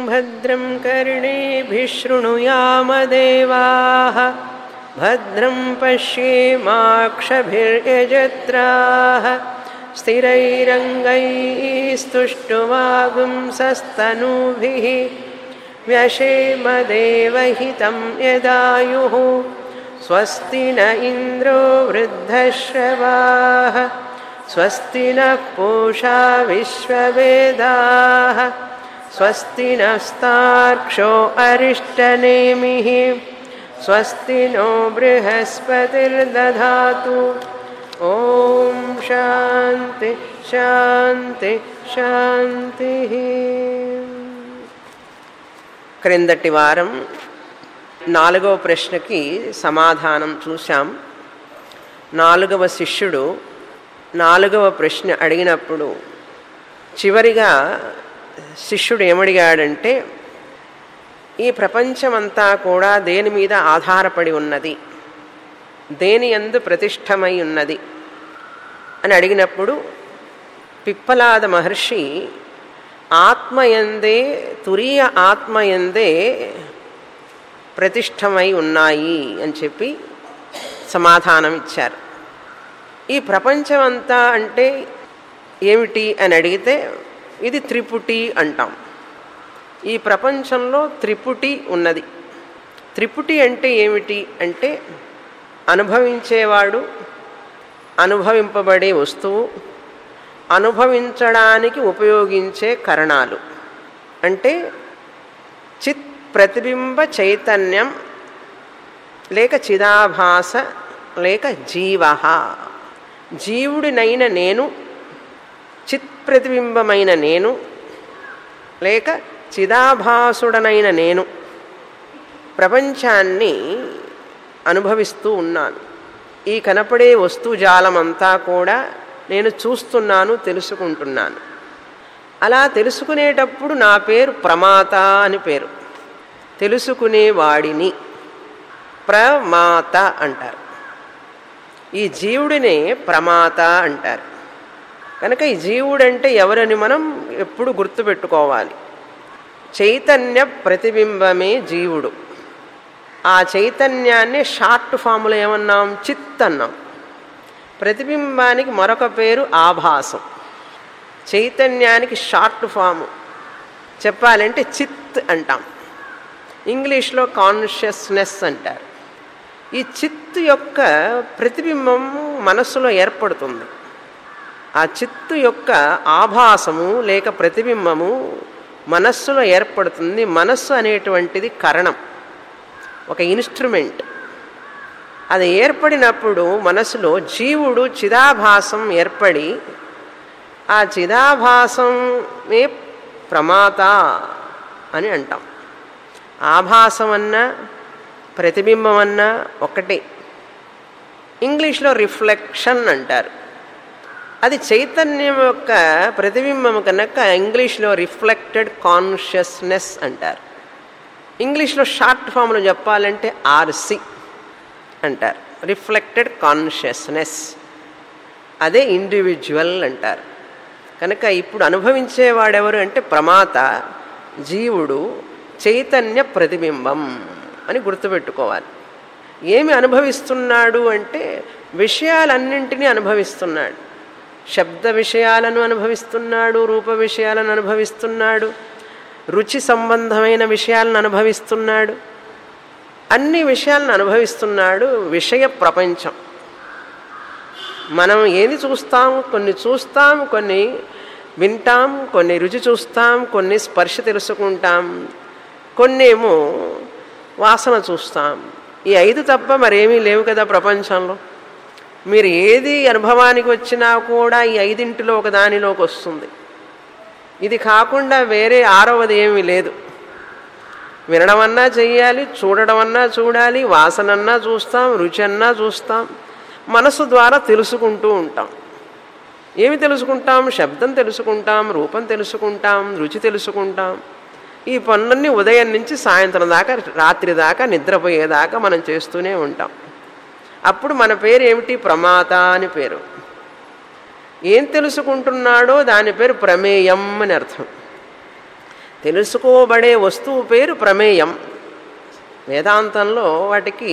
भद्रं कर्णेभिः शृणुयामदेवाः भद्रं पश्येमाक्षभिर्यजत्राः स्थिरैरङ्गैस्तुष्टुवागुंसस्तनूभिः व्यशेमदेवहितं यदायुः स्वस्ति न इन्द्रो वृद्धश्रवाः स्वस्ति नः पूषा विश्ववेदाः स्वस्ति नस्तार्क्ष्यो अरिष्टनेमिः स्वस्ति नो बृहस्पतिर्दधातु ॐ शान्ति శాంతి శాంతి క్రిందటి వారం నాలుగవ ప్రశ్నకి సమాధానం చూశాం నాలుగవ శిష్యుడు నాలుగవ ప్రశ్న అడిగినప్పుడు చివరిగా శిష్యుడు ఏమడిగాడంటే ఈ ప్రపంచమంతా కూడా దేని మీద ఆధారపడి ఉన్నది దేని ఎందు ప్రతిష్టమై ఉన్నది అని అడిగినప్పుడు పిప్పలాద మహర్షి ఆత్మయందే తురీయ ఆత్మయందే ప్రతిష్టమై ఉన్నాయి అని చెప్పి సమాధానం ఇచ్చారు ఈ ప్రపంచమంతా అంటే ఏమిటి అని అడిగితే ఇది త్రిపుటి అంటాం ఈ ప్రపంచంలో త్రిపుటి ఉన్నది త్రిపుటి అంటే ఏమిటి అంటే అనుభవించేవాడు అనుభవింపబడే వస్తువు అనుభవించడానికి ఉపయోగించే కరణాలు అంటే చిత్ ప్రతిబింబ చైతన్యం లేక చిదాభాస లేక జీవ జీవుడినైన నేను చిత్ ప్రతిబింబమైన నేను లేక చిదాభాసుడనైన నేను ప్రపంచాన్ని అనుభవిస్తూ ఉన్నాను ఈ కనపడే వస్తుజాలమంతా కూడా నేను చూస్తున్నాను తెలుసుకుంటున్నాను అలా తెలుసుకునేటప్పుడు నా పేరు ప్రమాత అని పేరు తెలుసుకునేవాడిని ప్రమాత అంటారు ఈ జీవుడినే ప్రమాత అంటారు కనుక ఈ జీవుడంటే ఎవరని మనం ఎప్పుడు గుర్తుపెట్టుకోవాలి చైతన్య ప్రతిబింబమే జీవుడు ఆ చైతన్యాన్ని షార్ట్ ఫామ్లో ఏమన్నాం చిత్ అన్నాం ప్రతిబింబానికి మరొక పేరు ఆభాసం చైతన్యానికి షార్ట్ ఫాము చెప్పాలంటే చిత్ అంటాం ఇంగ్లీష్లో కాన్షియస్నెస్ అంటారు ఈ చిత్తు యొక్క ప్రతిబింబం మనస్సులో ఏర్పడుతుంది ఆ చిత్తు యొక్క ఆభాసము లేక ప్రతిబింబము మనస్సులో ఏర్పడుతుంది మనస్సు అనేటువంటిది కరణం ఒక ఇన్స్ట్రుమెంట్ అది ఏర్పడినప్పుడు మనసులో జీవుడు చిదాభాసం ఏర్పడి ఆ చిదాభాసమే ప్రమాత అని అంటాం ఆభాసం అన్నా ప్రతిబింబం అన్నా ఒకటే ఇంగ్లీష్లో రిఫ్లెక్షన్ అంటారు అది చైతన్యం యొక్క ప్రతిబింబం కనుక ఇంగ్లీష్లో రిఫ్లెక్టెడ్ కాన్షియస్నెస్ అంటారు ఇంగ్లీష్లో షార్ట్ ఫామ్లో చెప్పాలంటే ఆర్సి అంటారు రిఫ్లెక్టెడ్ కాన్షియస్నెస్ అదే ఇండివిజువల్ అంటారు కనుక ఇప్పుడు అనుభవించేవాడెవరు అంటే ప్రమాత జీవుడు చైతన్య ప్రతిబింబం అని గుర్తుపెట్టుకోవాలి ఏమి అనుభవిస్తున్నాడు అంటే విషయాలన్నింటినీ అనుభవిస్తున్నాడు శబ్ద విషయాలను అనుభవిస్తున్నాడు రూప విషయాలను అనుభవిస్తున్నాడు రుచి సంబంధమైన విషయాలను అనుభవిస్తున్నాడు అన్ని విషయాలను అనుభవిస్తున్నాడు విషయ ప్రపంచం మనం ఏది చూస్తాం కొన్ని చూస్తాం కొన్ని వింటాం కొన్ని రుచి చూస్తాం కొన్ని స్పర్శ తెలుసుకుంటాం కొన్నేమో వాసన చూస్తాం ఈ ఐదు తప్ప మరేమీ లేవు కదా ప్రపంచంలో మీరు ఏది అనుభవానికి వచ్చినా కూడా ఈ ఐదింటిలో ఒక దానిలోకి వస్తుంది ఇది కాకుండా వేరే ఆరవది ఏమీ లేదు వినడం అన్నా చెయ్యాలి చూడడం అన్నా చూడాలి వాసనన్నా చూస్తాం రుచి అన్నా చూస్తాం మనసు ద్వారా తెలుసుకుంటూ ఉంటాం ఏమి తెలుసుకుంటాం శబ్దం తెలుసుకుంటాం రూపం తెలుసుకుంటాం రుచి తెలుసుకుంటాం ఈ పనులన్నీ ఉదయం నుంచి సాయంత్రం దాకా రాత్రి దాకా నిద్రపోయేదాకా మనం చేస్తూనే ఉంటాం అప్పుడు మన పేరు ఏమిటి ప్రమాత అని పేరు ఏం తెలుసుకుంటున్నాడో దాని పేరు ప్రమేయం అని అర్థం తెలుసుకోబడే వస్తువు పేరు ప్రమేయం వేదాంతంలో వాటికి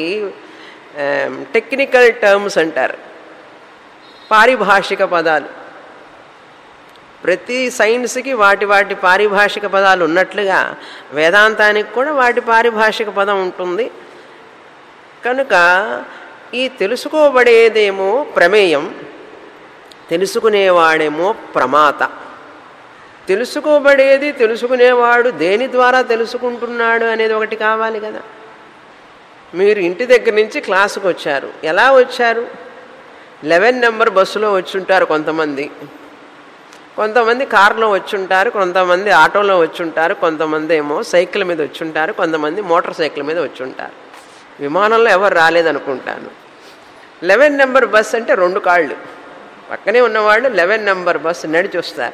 టెక్నికల్ టర్మ్స్ అంటారు పారిభాషిక పదాలు ప్రతి సైన్స్కి వాటి వాటి పారిభాషిక పదాలు ఉన్నట్లుగా వేదాంతానికి కూడా వాటి పారిభాషిక పదం ఉంటుంది కనుక ఈ తెలుసుకోబడేదేమో ప్రమేయం తెలుసుకునేవాడేమో ప్రమాత తెలుసుకోబడేది తెలుసుకునేవాడు దేని ద్వారా తెలుసుకుంటున్నాడు అనేది ఒకటి కావాలి కదా మీరు ఇంటి దగ్గర నుంచి క్లాసుకు వచ్చారు ఎలా వచ్చారు లెవెన్ నెంబర్ బస్సులో వచ్చుంటారు కొంతమంది కొంతమంది కారులో వచ్చుంటారు కొంతమంది ఆటోలో వచ్చుంటారు కొంతమంది ఏమో సైకిల్ మీద వచ్చుంటారు కొంతమంది మోటార్ సైకిల్ మీద వచ్చుంటారు విమానంలో ఎవరు రాలేదనుకుంటాను లెవెన్ నెంబర్ బస్ అంటే రెండు కాళ్ళు పక్కనే ఉన్నవాళ్ళు లెవెన్ నెంబర్ బస్సు నడిచి వస్తారు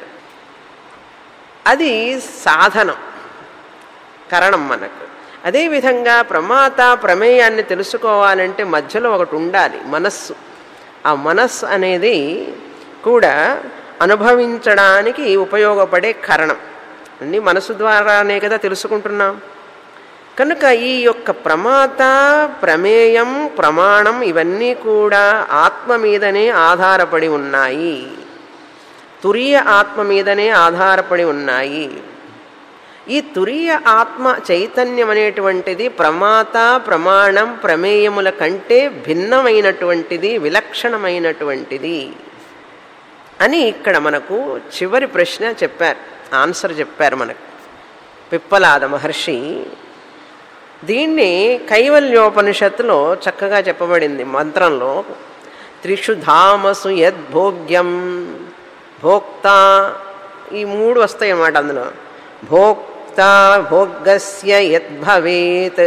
అది సాధనం కరణం మనకు అదేవిధంగా ప్రమాత ప్రమేయాన్ని తెలుసుకోవాలంటే మధ్యలో ఒకటి ఉండాలి మనస్సు ఆ మనస్సు అనేది కూడా అనుభవించడానికి ఉపయోగపడే కారణం అన్నీ మనసు ద్వారానే కదా తెలుసుకుంటున్నాం కనుక ఈ యొక్క ప్రమాత ప్రమేయం ప్రమాణం ఇవన్నీ కూడా ఆత్మ మీదనే ఆధారపడి ఉన్నాయి తురియ ఆత్మ మీదనే ఆధారపడి ఉన్నాయి ఈ తురియ ఆత్మ చైతన్యం అనేటువంటిది ప్రమాత ప్రమాణం ప్రమేయముల కంటే భిన్నమైనటువంటిది విలక్షణమైనటువంటిది అని ఇక్కడ మనకు చివరి ప్రశ్న చెప్పారు ఆన్సర్ చెప్పారు మనకు పిప్పలాద మహర్షి దీన్ని కైవల్యోపనిషత్తులో చక్కగా చెప్పబడింది మంత్రంలో త్రిషు ధామసు యద్భోగ్యం భోక్త ఈ మూడు వస్తాయి అన్నమాట అందులో భోక్త భోగస్య యద్భవేత్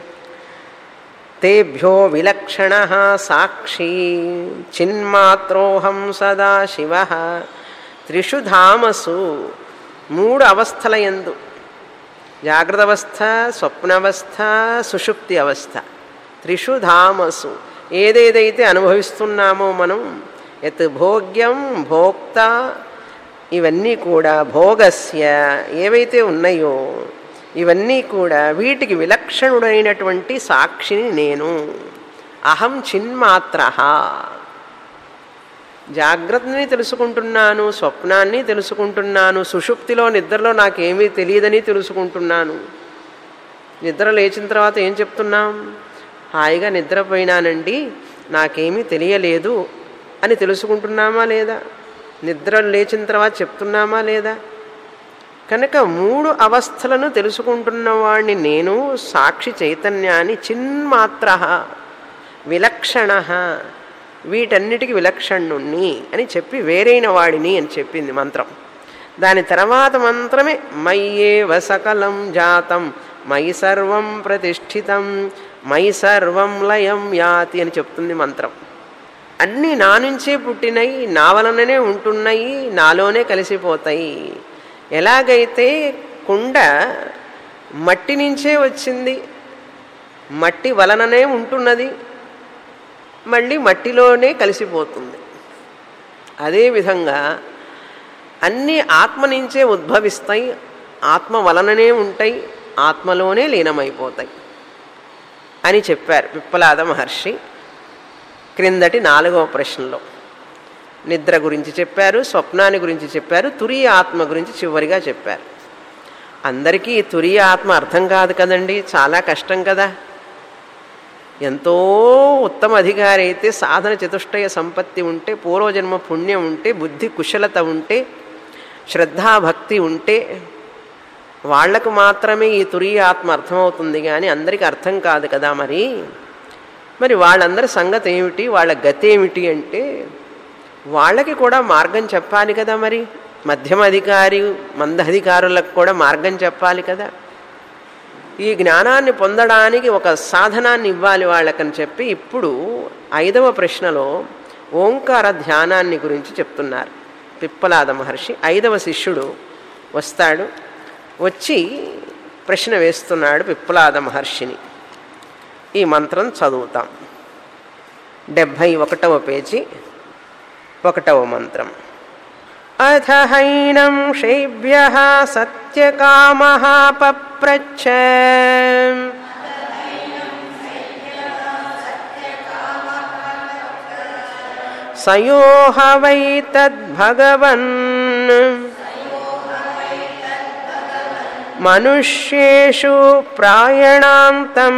తేభ్యో విలక్షణ సాక్షి చిన్మాత్రోహం సదా శివ త్రిషు ధామసు మూడు అవస్థల ఎందు జాగ్రత్త అవస్థ స్వప్నవస్థ సుషుప్తి అవస్థ త్రిషు ధామసు ఏదేదైతే అనుభవిస్తున్నామో మనం ఎత్ భోగ్యం భోక్త ఇవన్నీ కూడా భోగస్య ఏవైతే ఉన్నాయో ఇవన్నీ కూడా వీటికి విలక్షణుడైనటువంటి సాక్షిని నేను అహం చిన్మాత్ర జాగ్రత్తని తెలుసుకుంటున్నాను స్వప్నాన్ని తెలుసుకుంటున్నాను సుషుప్తిలో నిద్రలో నాకేమీ తెలియదని తెలుసుకుంటున్నాను నిద్ర లేచిన తర్వాత ఏం చెప్తున్నాం హాయిగా నిద్రపోయినానండి నాకేమీ తెలియలేదు అని తెలుసుకుంటున్నామా లేదా నిద్ర లేచిన తర్వాత చెప్తున్నామా లేదా కనుక మూడు అవస్థలను తెలుసుకుంటున్నవాడిని నేను సాక్షి చైతన్యాన్ని చిన్మాత్ర విలక్షణ వీటన్నిటికీ విలక్షణుణ్ణి అని చెప్పి వేరైన వాడిని అని చెప్పింది మంత్రం దాని తర్వాత మంత్రమే మయ్యేవ సకలం జాతం మయి సర్వం ప్రతిష్ఠితం మయి సర్వం లయం యాతి అని చెప్తుంది మంత్రం అన్నీ నా నుంచే పుట్టినయి నా వలననే ఉంటున్నాయి నాలోనే కలిసిపోతాయి ఎలాగైతే కుండ మట్టి నుంచే వచ్చింది మట్టి వలననే ఉంటున్నది మళ్ళీ మట్టిలోనే కలిసిపోతుంది అదేవిధంగా అన్నీ ఆత్మ నుంచే ఉద్భవిస్తాయి ఆత్మ వలననే ఉంటాయి ఆత్మలోనే లీనమైపోతాయి అని చెప్పారు పిప్పలాద మహర్షి క్రిందటి నాలుగవ ప్రశ్నలో నిద్ర గురించి చెప్పారు స్వప్నాన్ని గురించి చెప్పారు తురియ ఆత్మ గురించి చివరిగా చెప్పారు అందరికీ ఈ తురియ ఆత్మ అర్థం కాదు కదండి చాలా కష్టం కదా ఎంతో ఉత్తమ అధికారి అయితే సాధన చతుష్టయ సంపత్తి ఉంటే పూర్వజన్మ పుణ్యం ఉంటే బుద్ధి కుశలత ఉంటే శ్రద్ధాభక్తి ఉంటే వాళ్లకు మాత్రమే ఈ తురియ ఆత్మ అర్థమవుతుంది కానీ అందరికీ అర్థం కాదు కదా మరి మరి వాళ్ళందరి సంగతి ఏమిటి వాళ్ళ గతి ఏమిటి అంటే వాళ్ళకి కూడా మార్గం చెప్పాలి కదా మరి మధ్యమ అధికారి మందధికారులకు కూడా మార్గం చెప్పాలి కదా ఈ జ్ఞానాన్ని పొందడానికి ఒక సాధనాన్ని ఇవ్వాలి వాళ్ళకని చెప్పి ఇప్పుడు ఐదవ ప్రశ్నలో ఓంకార ధ్యానాన్ని గురించి చెప్తున్నారు పిప్పలాద మహర్షి ఐదవ శిష్యుడు వస్తాడు వచ్చి ప్రశ్న వేస్తున్నాడు పిప్పలాద మహర్షిని ఈ మంత్రం చదువుతాం డెబ్భై ఒకటవ పేజీ ఒకటవ మంత్రం అథ హైనం శైభ్య సత్యకామ పప్రచ్ఛ సయోహ వై తద్భగవన్ మనుష్యేషు ప్రాయణాంతం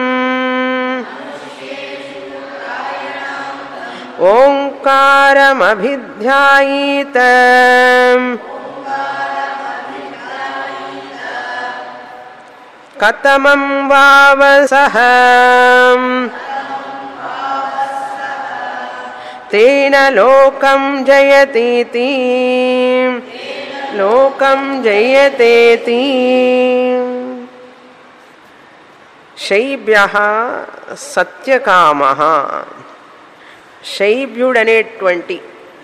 ఓంకారమభిధ్యాయీత కతమం వావసః తేన లోకం జయతీతి లోకం జయతేతి శైభ్య సత్యకామ శైభ్యుడనేటువంటి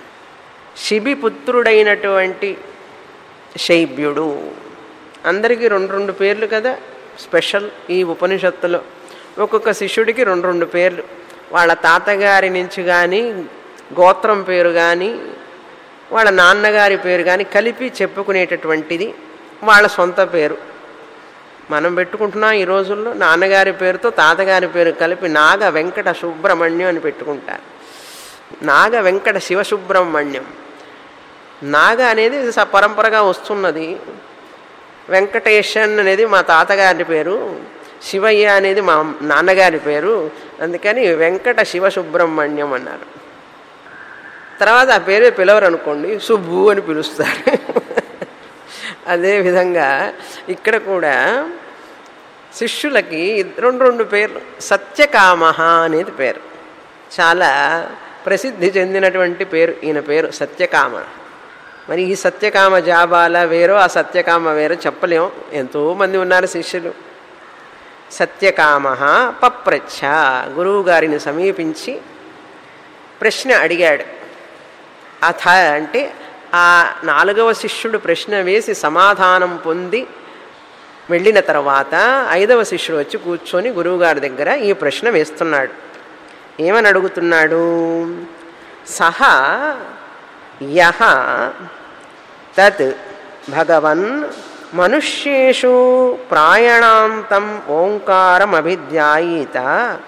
శిబిపుత్రుడైనటువంటి శైభ్యుడు అందరికీ రెండు రెండు పేర్లు కదా స్పెషల్ ఈ ఉపనిషత్తులో ఒక్కొక్క శిష్యుడికి రెండు రెండు పేర్లు వాళ్ళ తాతగారి నుంచి కానీ గోత్రం పేరు కానీ వాళ్ళ నాన్నగారి పేరు కానీ కలిపి చెప్పుకునేటటువంటిది వాళ్ళ సొంత పేరు మనం పెట్టుకుంటున్నాం ఈ రోజుల్లో నాన్నగారి పేరుతో తాతగారి పేరు కలిపి నాగ వెంకట సుబ్రహ్మణ్యం అని పెట్టుకుంటారు నాగ వెంకట శివసుబ్రహ్మణ్యం నాగ అనేది స- పరంపరగా వస్తున్నది వెంకటేశన్ అనేది మా తాతగారి పేరు శివయ్య అనేది మా నాన్నగారి పేరు అందుకని వెంకట శివ సుబ్రహ్మణ్యం అన్నారు తర్వాత ఆ పేరు పిలవరు అనుకోండి సుబ్బు అని పిలుస్తారు అదేవిధంగా ఇక్కడ కూడా శిష్యులకి రెండు రెండు పేర్లు సత్యకామ అనేది పేరు చాలా ప్రసిద్ధి చెందినటువంటి పేరు ఈయన పేరు సత్యకామ మరి ఈ సత్యకామ జాబాల వేరో ఆ సత్యకామ వేరో చెప్పలేం ఎంతోమంది ఉన్నారు శిష్యులు సత్యకామ పప్రచ్ఛ గురువు గారిని సమీపించి ప్రశ్న అడిగాడు అథ అంటే ఆ నాలుగవ శిష్యుడు ప్రశ్న వేసి సమాధానం పొంది వెళ్ళిన తర్వాత ఐదవ శిష్యుడు వచ్చి కూర్చొని గురువుగారి దగ్గర ఈ ప్రశ్న వేస్తున్నాడు ఏమని అడుగుతున్నాడు సహా యహ తత్ భగవన్ మనుష్యేషు ప్రాయణాంతం ఓంకారమభిధ్యాయీత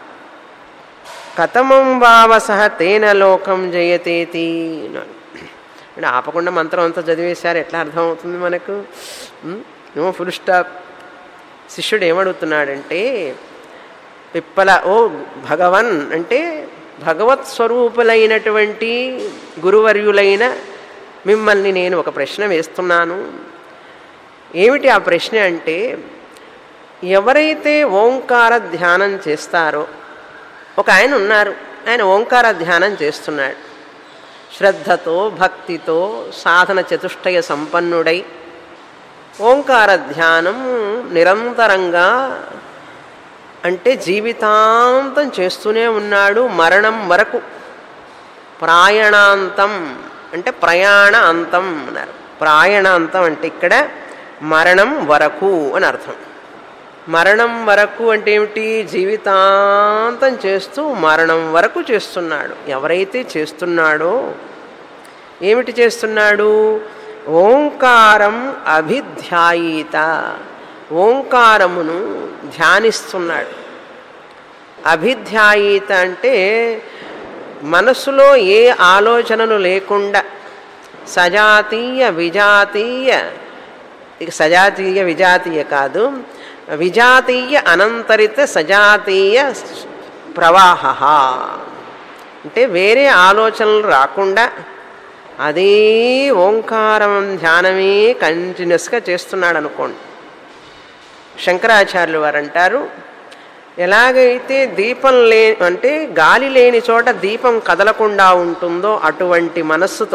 కథమం వావస తేన లోకం జయతేతి అన్నాడు. అంటే ఆపకుండా మంత్రం అంతా చదివేశారు ఎట్లా అర్థమవుతుంది మనకు ఉం? ఏమో ఫుల్ స్టాప్ శిష్యుడు ఏమడుగుతున్నాడంటే పిప్పల ఓ భగవన్ అంటే భగవత్ స్వరూపులైనటువంటి గురువర్యులైన మిమ్మల్ని నేను ఒక ప్రశ్న వేస్తున్నాను ఏమిటి ఆ ప్రశ్న అంటే ఎవరైతే ఓంకార ధ్యానం చేస్తారో ఒక ఆయన ఉన్నారు ఆయన ఓంకార ధ్యానం చేస్తున్నాడు శ్రద్ధతో భక్తితో సాధన చతుష్టయ సంపన్నుడై ఓంకార ధ్యానం నిరంతరంగా అంటే జీవితాంతం చేస్తూనే ఉన్నాడు మరణం వరకు ప్రాయణాంతం అంటే ప్రయాణ అంతం అన్నారు ప్రాయణాంతం అంటే ఇక్కడ మరణం వరకు అని అర్థం మరణం వరకు అంటే ఏమిటి జీవితాంతం చేస్తూ మరణం వరకు చేస్తున్నాడు ఎవరైతే చేస్తున్నాడో ఏమిటి చేస్తున్నాడు ఓంకారం అభిధ్యాయీత ఓంకారమును ధ్యానిస్తున్నాడు అభిధ్యాయీత అంటే మనసులో ఏ ఆలోచనలు లేకుండా సజాతీయ విజాతీయ ఇక సజాతీయ విజాతీయ కాదు విజాతీయ అనంతరిత సజాతీయ ప్రవాహ అంటే వేరే ఆలోచనలు రాకుండా అదే ఓంకారం ధ్యానమే కంటిన్యూస్గా చేస్తున్నాడు అనుకోండి శంకరాచార్యులు వారు అంటారు ఎలాగైతే దీపం లే అంటే గాలి లేని చోట దీపం కదలకుండా ఉంటుందో అటువంటి మనస్సుతో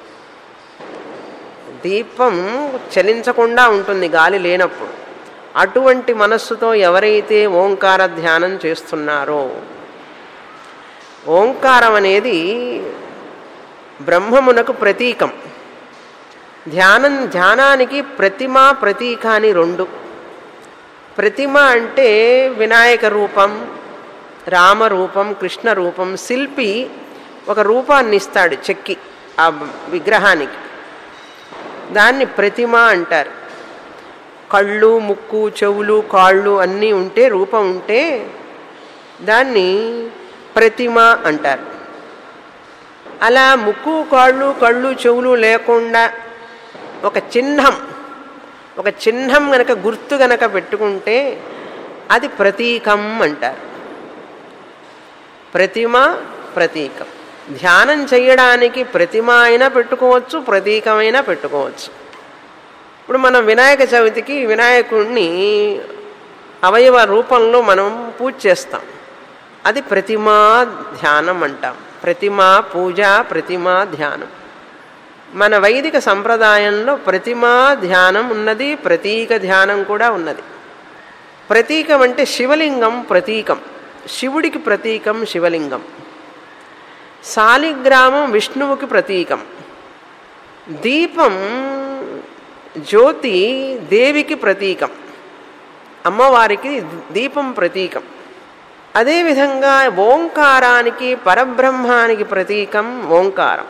దీపం చలించకుండా ఉంటుంది గాలి లేనప్పుడు అటువంటి మనస్సుతో ఎవరైతే ఓంకార ధ్యానం చేస్తున్నారో ఓంకారం అనేది బ్రహ్మమునకు ప్రతీకం ధ్యానం ధ్యానానికి ప్రతిమ ప్రతీక అని రెండు ప్రతిమ అంటే వినాయక రూపం రామరూపం కృష్ణ రూపం శిల్పి ఒక రూపాన్ని ఇస్తాడు చెక్కి ఆ విగ్రహానికి దాన్ని ప్రతిమ అంటారు కళ్ళు ముక్కు చెవులు కాళ్ళు అన్నీ ఉంటే రూపం ఉంటే దాన్ని ప్రతిమ అంటారు అలా ముక్కు కాళ్ళు కళ్ళు చెవులు లేకుండా ఒక చిహ్నం ఒక చిహ్నం గనక గుర్తు గనక పెట్టుకుంటే అది ప్రతీకం అంటారు ప్రతిమ ప్రతీకం ధ్యానం చేయడానికి ప్రతిమ అయినా పెట్టుకోవచ్చు ప్రతీకమైనా పెట్టుకోవచ్చు ఇప్పుడు మనం వినాయక చవితికి వినాయకుడిని అవయవ రూపంలో మనం పూజ చేస్తాం అది ప్రతిమా ధ్యానం అంటాం ప్రతిమా పూజ ప్రతిమా ధ్యానం మన వైదిక సంప్రదాయంలో ప్రతిమా ధ్యానం ఉన్నది ప్రతీక ధ్యానం కూడా ఉన్నది ప్రతీకం అంటే శివలింగం ప్రతీకం శివుడికి ప్రతీకం శివలింగం శాలిగ్రామం విష్ణువుకి ప్రతీకం దీపం జ్యోతి దేవికి ప్రతీకం అమ్మవారికి దీపం ప్రతీకం అదేవిధంగా ఓంకారానికి పరబ్రహ్మానికి ప్రతీకం ఓంకారం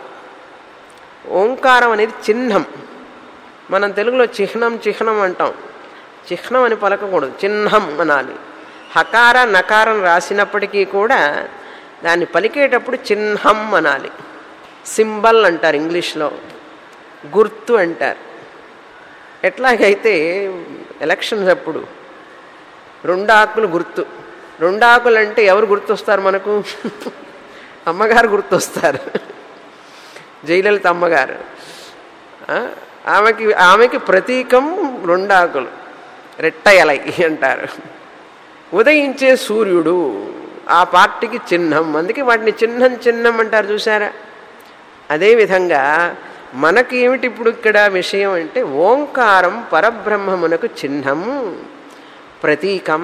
ఓంకారం అనేది చిహ్నం మనం తెలుగులో చిహ్నం చిహ్నం అంటాం చిహ్నం అని పలకకూడదు చిహ్నం అనాలి హకార నకారం రాసినప్పటికీ కూడా దాన్ని పలికేటప్పుడు చిహ్నం అనాలి సింబల్ అంటారు ఇంగ్లీష్లో గుర్తు అంటారు ఎట్లాగైతే ఎలక్షన్స్ అప్పుడు రెండు ఆకులు గుర్తు రెండు ఆకులు అంటే ఎవరు గుర్తొస్తారు మనకు అమ్మగారు గుర్తొస్తారు జయలలిత అమ్మగారు ఆ, ఆమెకి ఆమెకి ప్రతీకం రెండు ఆకులు రెట్టయలై అంటారు ఉదయించే సూర్యుడు ఆ పార్టీకి చిహ్నం అందుకే వాటిని చిహ్నం చిహ్నం అంటారు చూసారా అదేవిధంగా మనకి ఏమిటి ఇప్పుడు ఇక్కడ విషయం అంటే ఓంకారం పరబ్రహ్మమునకు చిహ్నం ప్రతీకం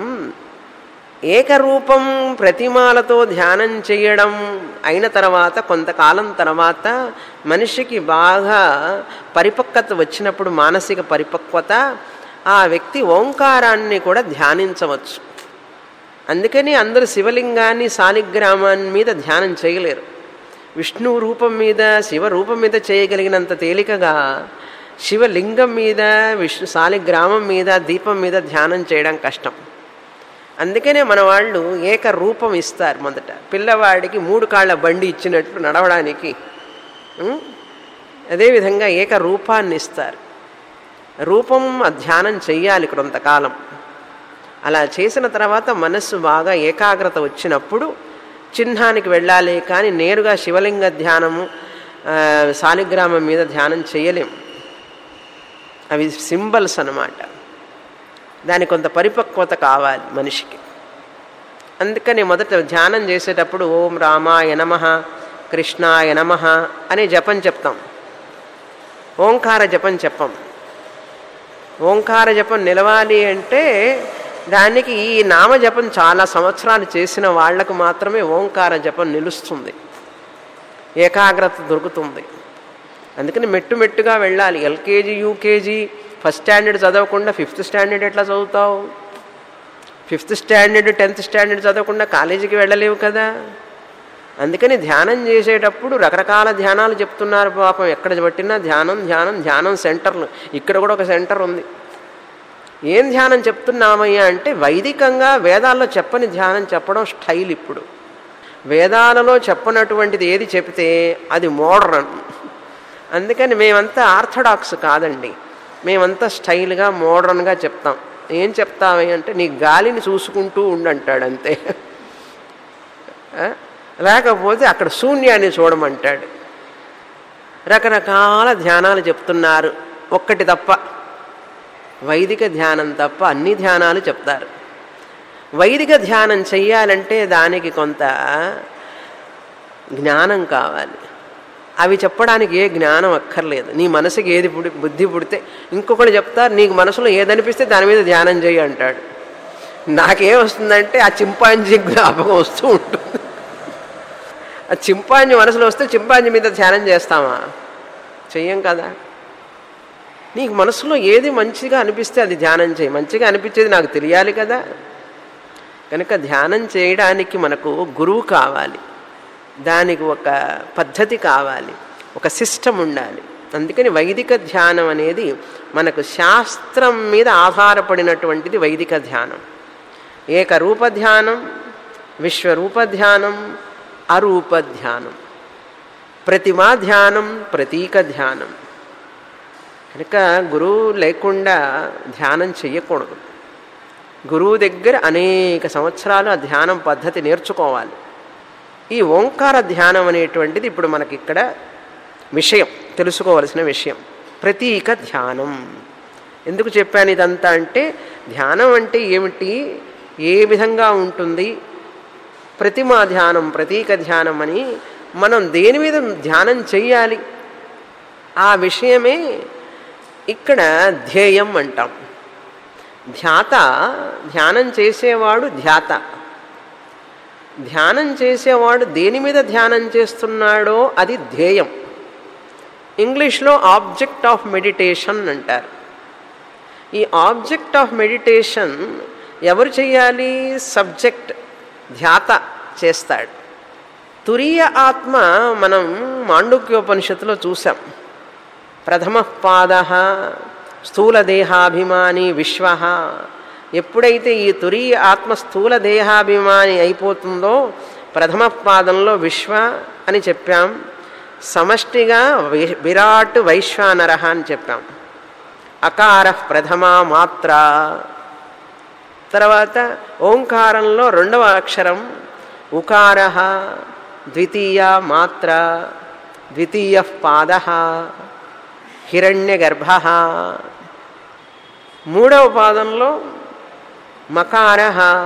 ఏకరూపం ప్రతిమాలతో ధ్యానం చేయడం అయిన తర్వాత కొంతకాలం తర్వాత మనిషికి బాగా పరిపక్వత వచ్చినప్పుడు మానసిక పరిపక్వత ఆ వ్యక్తి ఓంకారాన్ని కూడా ధ్యానించవచ్చు అందుకని అందరూ శివలింగాన్ని శాలిగ్రామాన్ని మీద ధ్యానం చేయలేరు విష్ణు రూపం మీద శివ రూపం మీద చేయగలిగినంత తేలికగా శివలింగం మీద విష్ణు శాలిగ్రామం మీద దీపం మీద ధ్యానం చేయడం కష్టం అందుకనే మన వాళ్ళు ఏక రూపం ఇస్తారు మొదట పిల్లవాడికి మూడు కాళ్ళ బండి ఇచ్చినట్లు నడవడానికి ఉం? అదేవిధంగా ఏక రూపాన్ని ఇస్తారు రూపం ధ్యానం చెయ్యాలి కొంతకాలం అలా చేసిన తర్వాత మనస్సు బాగా ఏకాగ్రత వచ్చినప్పుడు చిహ్నానికి వెళ్ళాలి కానీ నేరుగా శివలింగ ధ్యానము ఆ, శాలిగ్రామం మీద ధ్యానం చేయలేం అవి సింబల్స్ అన్నమాట దానికి కొంత పరిపక్వత కావాలి మనిషికి అందుకని మొదట ధ్యానం చేసేటప్పుడు ఓం రామాయ నమ కృష్ణాయ నమ అనే జపం చెప్తాం ఓంకార జపం చెప్పం ఓంకార జపం నిలవాలి అంటే దానికి ఈ నామ జపం చాలా సంవత్సరాలు చేసిన వాళ్లకు మాత్రమే ఓంకార జపం నిలుస్తుంది ఏకాగ్రత దొరుకుతుంది అందుకని మెట్టు మెట్టుగా వెళ్ళాలి ఎల్కేజీ యూకేజీ ఫస్ట్ స్టాండర్డ్ చదవకుండా ఫిఫ్త్ స్టాండర్డ్ ఎట్లా చదువుతావు ఫిఫ్త్ స్టాండర్డ్ టెన్త్ స్టాండర్డ్ చదవకుండా కాలేజీకి వెళ్ళలేవు కదా అందుకని ధ్యానం చేసేటప్పుడు రకరకాల ధ్యానాలు చెప్తున్నారు పాపం ఎక్కడ పట్టినా ధ్యానం ధ్యానం ధ్యానం సెంటర్లు ఇక్కడ కూడా ఒక సెంటర్ ఉంది ఏం ధ్యానం చెప్తున్నామయ్యా అంటే వైదికంగా వేదాల్లో చెప్పని ధ్యానం చెప్పడం స్టైల్ ఇప్పుడు వేదాలలో చెప్పనటువంటిది ఏది చెప్తే అది మోడర్న్ అందుకని మేమంతా ఆర్థడాక్స్ కాదండి మేమంతా స్టైల్గా మోడర్న్గా చెప్తాం ఏం చెప్తామే అంటే నీ గాలిని చూసుకుంటూ ఉండంటాడు అంతే ఆ? లేకపోతే అక్కడ శూన్యాన్ని చూడమంటాడు రకరకాల ధ్యానాలు చెప్తున్నారు ఒక్కటి తప్ప వైదిక ధ్యానం తప్ప అన్ని ధ్యానాలు చెప్తారు వైదిక ధ్యానం చెయ్యాలంటే దానికి కొంత జ్ఞానం కావాలి అవి చెప్పడానికి ఏ జ్ఞానం అక్కర్లేదు నీ మనసుకి ఏది పుడి బుద్ధి పుడితే ఇంకొకటి చెప్తారు నీకు మనసులో ఏదనిపిస్తే దాని మీద ధ్యానం చేయి అంటాడు నాకేం వస్తుందంటే ఆ చింపాంజీ జ్ఞాపకం వస్తూ ఉంటుంది ఆ చింపాంజీ మనసులో వస్తే చింపాంజీ మీద ధ్యానం చేస్తామా చెయ్యం కదా నీకు మనసులో ఏది మంచిగా అనిపిస్తే అది ధ్యానం చేయి మంచిగా అనిపించేది నాకు తెలియాలి కదా కనుక ధ్యానం చేయడానికి మనకు గురువు కావాలి దానికి ఒక పద్ధతి కావాలి ఒక సిస్టమ్ ఉండాలి అందుకని వైదిక ధ్యానం అనేది మనకు శాస్త్రం మీద ఆధారపడినటువంటిది వైదిక ధ్యానం ఏకరూప ధ్యానం విశ్వరూప ధ్యానం అరూప ధ్యానం ప్రతిమా ధ్యానం ప్రతీక ధ్యానం కనుక గురువు లేకుండా ధ్యానం చెయ్యకూడదు గురువు దగ్గర అనేక సంవత్సరాలు ఆ ధ్యానం పద్ధతి నేర్చుకోవాలి ఈ ఓంకార ధ్యానం అనేటువంటిది ఇప్పుడు మనకి ఇక్కడ విషయం తెలుసుకోవలసిన విషయం ప్రతీక ధ్యానం ఎందుకు చెప్పాను ఇదంతా అంటే ధ్యానం అంటే ఏమిటి ఏ విధంగా ఉంటుంది ప్రతిమా ధ్యానం ప్రతీక ధ్యానం అని మనం దేని మీద ధ్యానం చెయ్యాలి ఆ విషయమే ఇక్కడ ధ్యేయం అంటాం ధ్యాత ధ్యానం చేసేవాడు ధ్యాత ధ్యానం చేసేవాడు దేని మీద ధ్యానం చేస్తున్నాడో అది ధ్యేయం ఇంగ్లీష్లో ఆబ్జెక్ట్ ఆఫ్ మెడిటేషన్ అంటారు ఈ ఆబ్జెక్ట్ ఆఫ్ మెడిటేషన్ ఎవరు చేయాలి సబ్జెక్ట్ ధ్యాత చేస్తాడు తురీయ ఆత్మ మనం మాండుక్యోపనిషత్తులో చూసాం ప్రథమ పాద స్థూల దేహాభిమాని విశ్వ ఎప్పుడైతే ఈ తురీయ ఆత్మ స్థూల దేహాభిమాని అయిపోతుందో ప్రథమ పాదంలో విశ్వ అని చెప్పాం సమష్టిగా వి- విరాట్ వైశ్వానర అని చెప్పాం అకార ప్రథమ మాత్ర తర్వాత ఓంకారంలో రెండవ అక్షరం ఉకార ద్వితీయ మాత్ర ద్వితీయ పాద హిరణ్యగర్భ మూడవ పాదంలో మకార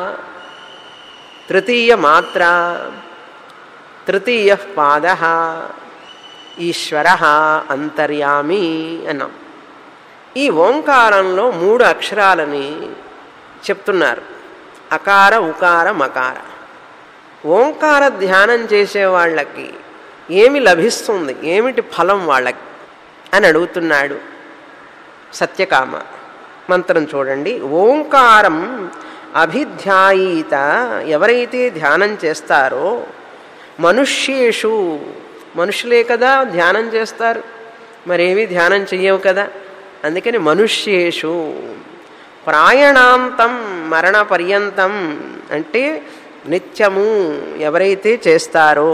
తృతీయ మాత్ర తృతీయ పాద ఈశ్వర అంతర్యామి అన్నాం ఈ ఓంకారంలో మూడు అక్షరాలని చెప్తున్నారు అకార ఉకార మకార ఓంకార ధ్యానం చేసే వాళ్ళకి ఏమి లభిస్తుంది ఏమిటి ఫలం వాళ్ళకి అని అడుగుతున్నాడు సత్యకామ మంత్రం చూడండి ఓంకారం అభిధ్యాయీత ఎవరైతే ధ్యానం చేస్తారో మనుష్యేషు మనుషులే కదా ధ్యానం చేస్తారు మరేమీ ధ్యానం చెయ్యవు కదా అందుకని మనుష్యేషు ప్రాయణాంతం మరణ పర్యంతం అంటే నిత్యము ఎవరైతే చేస్తారో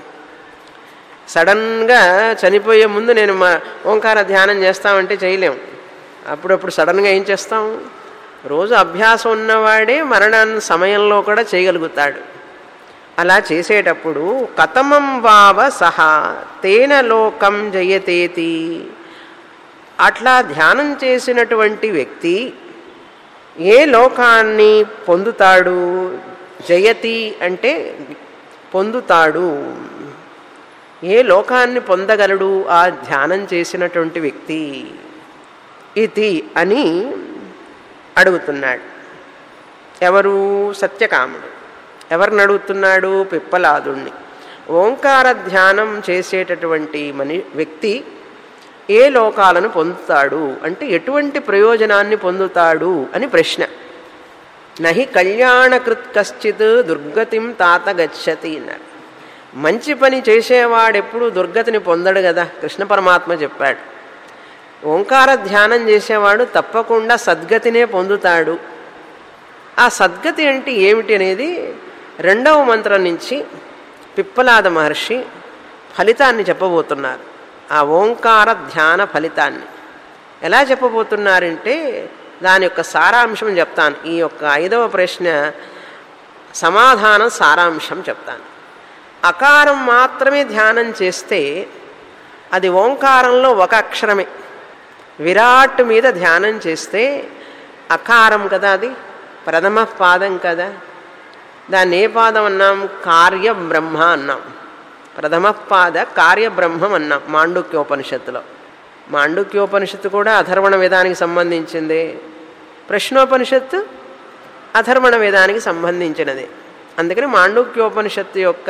సడన్గా చనిపోయే ముందు నేను మా ఓంకార ధ్యానం చేస్తామంటే చేయలేం అప్పుడప్పుడు సడన్గా ఏం చేస్తాం రోజు అభ్యాసం ఉన్నవాడే మరణ సమయంలో కూడా చేయగలుగుతాడు అలా చేసేటప్పుడు కథమం వావ సహా తేన లోకం జయతేతి అట్లా ధ్యానం చేసినటువంటి వ్యక్తి ఏ లోకాన్ని పొందుతాడు జయతి అంటే పొందుతాడు ఏ లోకాన్ని పొందగలడు ఆ ధ్యానం చేసినటువంటి వ్యక్తి ఇది అని అడుగుతున్నాడు ఎవరు సత్యకాముడు ఎవరిని అడుగుతున్నాడు పిప్పలాదుణ్ణి ఓంకార ధ్యానం చేసేటటువంటి మని వ్యక్తి ఏ లోకాలను పొందుతాడు అంటే ఎటువంటి ప్రయోజనాన్ని పొందుతాడు అని ప్రశ్న నహి కళ్యాణకృత్ కశ్చిత్ దుర్గతిం తాత గచ్చతి అన్నారు మంచి పని చేసేవాడెప్పుడు దుర్గతిని పొందడు కదా కృష్ణ పరమాత్మ చెప్పాడు ఓంకార ధ్యానం చేసేవాడు తప్పకుండా సద్గతినే పొందుతాడు ఆ సద్గతి అంటే ఏమిటి అనేది రెండవ మంత్రం నుంచి పిప్పలాద మహర్షి ఫలితాన్ని చెప్పబోతున్నారు ఆ ఓంకార ధ్యాన ఫలితాన్ని ఎలా చెప్పబోతున్నారంటే దాని యొక్క సారాంశం చెప్తాను ఈ యొక్క ఐదవ ప్రశ్న సమాధానం సారాంశం చెప్తాను అకారం మాత్రమే ధ్యానం చేస్తే అది ఓంకారంలో ఒక అక్షరమే విరాట్ మీద ధ్యానం చేస్తే అకారం కదా అది ప్రథమ పాదం కదా దాన్ని ఏ పాదం అన్నాం కార్యబ్రహ్మ అన్నాం ప్రథమ పాద కార్యబ్రహ్మం అన్నాం మాండుక్యోపనిషత్తులో మాండుక్యోపనిషత్తు కూడా అధర్వణ వేదానికి సంబంధించింది ప్రశ్నోపనిషత్తు అధర్వణ వేదానికి సంబంధించినది అందుకని మాండుక్యోపనిషత్తు యొక్క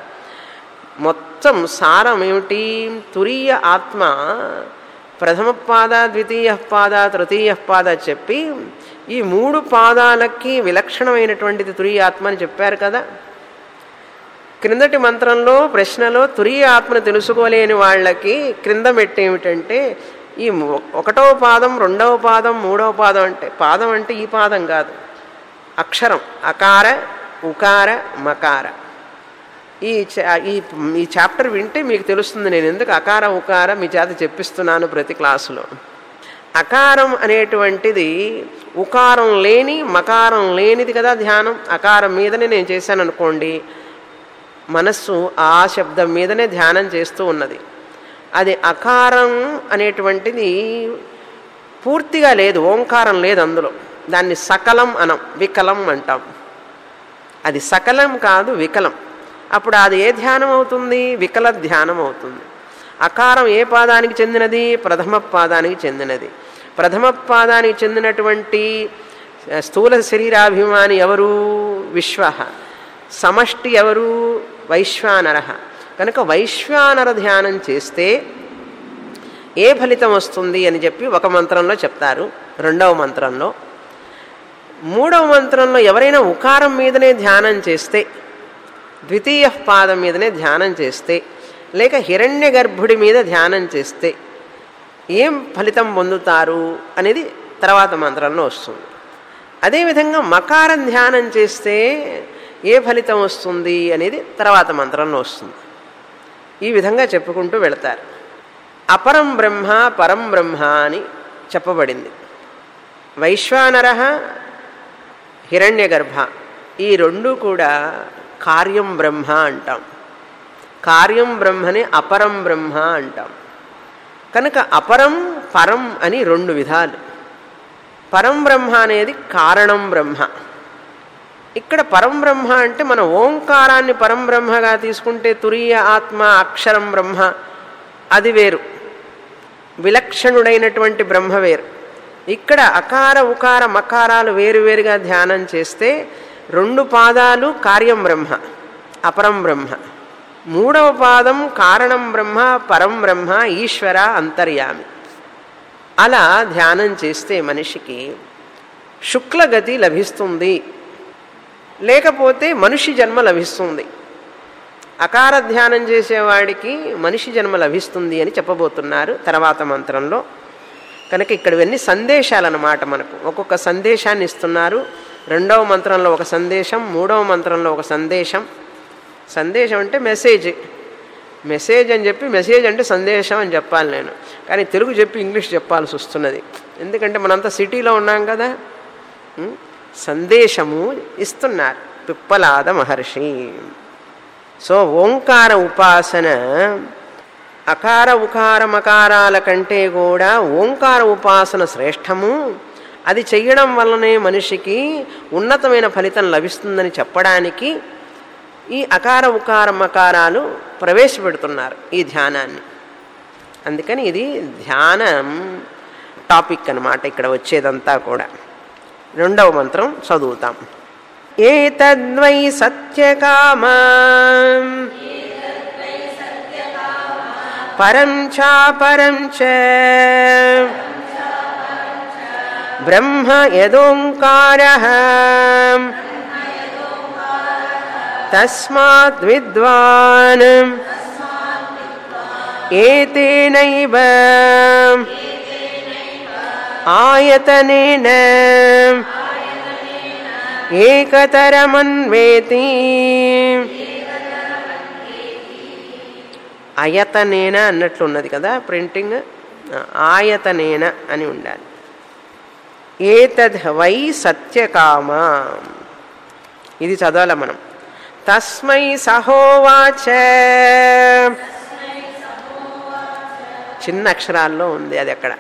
మొత్తం సారం ఏమిటి తురీయ ఆత్మ ప్రథమ పాద ద్వితీయ పాద తృతీయ పాద చెప్పి ఈ మూడు పాదాలకి విలక్షణమైనటువంటిది తురీయ ఆత్మ అని చెప్పారు కదా క్రిందటి మంత్రంలో ప్రశ్నలో తురియ ఆత్మను తెలుసుకోలేని వాళ్ళకి క్రింద మెట్టేమిటంటే ఈ ఒకటవ పాదం రెండవ పాదం మూడవ పాదం అంటే పాదం అంటే ఈ పాదం కాదు అక్షరం అకార ఉకార మకార ఈ ఈ ఈ చాప్టర్ వింటే మీకు తెలుస్తుంది నేను ఎందుకు అకార ఉకార మీ చేత చెప్పిస్తున్నాను ప్రతి క్లాసులో అకారం అనేటువంటిది ఉకారం లేని మకారం లేనిది కదా ధ్యానం అకారం మీదనే నేను చేశాను అనుకోండి మనస్సు ఆ శబ్దం మీదనే ధ్యానం చేస్తూ ఉన్నది అది అకారం అనేటువంటిది పూర్తిగా లేదు ఓంకారం లేదు అందులో దాన్ని సకలం అనం వికలం అంటాం అది సకలం కాదు వికలం అప్పుడు అది ఏ ధ్యానం అవుతుంది వికల ధ్యానం అవుతుంది అకారం ఏ పాదానికి చెందినది ప్రథమ పాదానికి చెందినది ప్రథమ పాదానికి చెందినటువంటి స్థూల శరీరాభిమాని ఎవరు విశ్వ సమష్టి ఎవరు వైశ్వానర కనుక వైశ్వానర ధ్యానం చేస్తే ఏ ఫలితం వస్తుంది అని చెప్పి ఒక మంత్రంలో చెప్తారు రెండవ మంత్రంలో మూడవ మంత్రంలో ఎవరైనా ఉకారం మీదనే ధ్యానం చేస్తే ద్వితీయ పాదం మీదనే ధ్యానం చేస్తే లేక హిరణ్య గర్భుడి మీద ధ్యానం చేస్తే ఏం ఫలితం పొందుతారు అనేది తర్వాత మంత్రంలో వస్తుంది అదేవిధంగా మకారం ధ్యానం చేస్తే ఏ ఫలితం వస్తుంది అనేది తర్వాత మంత్రంలో వస్తుంది ఈ విధంగా చెప్పుకుంటూ వెళతారు అపరం బ్రహ్మ పరం బ్రహ్మ అని చెప్పబడింది వైశ్వానర హిరణ్యగర్భ ఈ రెండు కూడా కార్యం బ్రహ్మ అంటాం కార్యం బ్రహ్మని అపరం బ్రహ్మ అంటాం కనుక అపరం పరం అని రెండు విధాలు పరం బ్రహ్మ అనేది కారణం బ్రహ్మ ఇక్కడ పరం బ్రహ్మ అంటే మన ఓంకారాన్ని పరం బ్రహ్మగా తీసుకుంటే తురీయ ఆత్మ అక్షరం బ్రహ్మ అది వేరు విలక్షణుడైనటువంటి బ్రహ్మ వేరు ఇక్కడ అకార ఉకార మకారాలు వేరువేరుగా ధ్యానం చేస్తే రెండు పాదాలు కార్యం బ్రహ్మ అపరం బ్రహ్మ మూడవ పాదం కారణం బ్రహ్మ పరం బ్రహ్మ ఈశ్వర అంతర్యామి అలా ధ్యానం చేస్తే మనిషికి శుక్లగతి లభిస్తుంది లేకపోతే మనిషి జన్మ లభిస్తుంది అకార ధ్యానం చేసేవాడికి మనిషి జన్మ లభిస్తుంది అని చెప్పబోతున్నారు తర్వాత మంత్రంలో కనుక ఇక్కడ ఇవన్నీ సందేశాలు అన్నమాట మనకు ఒక్కొక్క సందేశాన్ని ఇస్తున్నారు రెండవ మంత్రంలో ఒక సందేశం మూడవ మంత్రంలో ఒక సందేశం సందేశం అంటే మెసేజ్ మెసేజ్ అని చెప్పి మెసేజ్ అంటే సందేశం అని చెప్పాలి నేను కానీ తెలుగు చెప్పి ఇంగ్లీష్ చెప్పాల్సి వస్తున్నది ఎందుకంటే మనంతా సిటీలో ఉన్నాం కదా సందేశము ఇస్తున్నారు పిప్పలాద మహర్షి సో ఓంకార ఉపాసన అకార ఉకార మకారాల కంటే కూడా ఓంకార ఉపాసన శ్రేష్టము అది చెయ్యడం వల్లనే మనిషికి ఉన్నతమైన ఫలితం లభిస్తుందని చెప్పడానికి ఈ అకార ఉకార మకారాలు ప్రవేశపెడుతున్నారు ఈ ధ్యానాన్ని అందుకని ఇది ధ్యానం టాపిక్ అనమాట ఇక్కడ వచ్చేదంతా కూడా రెండవ మంత్రం చదువుతాం ఏతద్వై సత్యకామా పరం చాపరం చ బ్రహ్మ యదోంకార తస్మాత్ విద్వాన్ ఏతేనైవ ఆయతనేన ఏకతరమన్వేతి అయతనేన అన్నట్లున్నది కదా ప్రింటింగ్ ఆయతనేన అని ఉండాలి ఏతద్ వై సత్యకామ ఇది చదవాలి మనం తస్మై సహోవాచ చిన్న అక్షరాల్లో ఉంది అది అక్కడ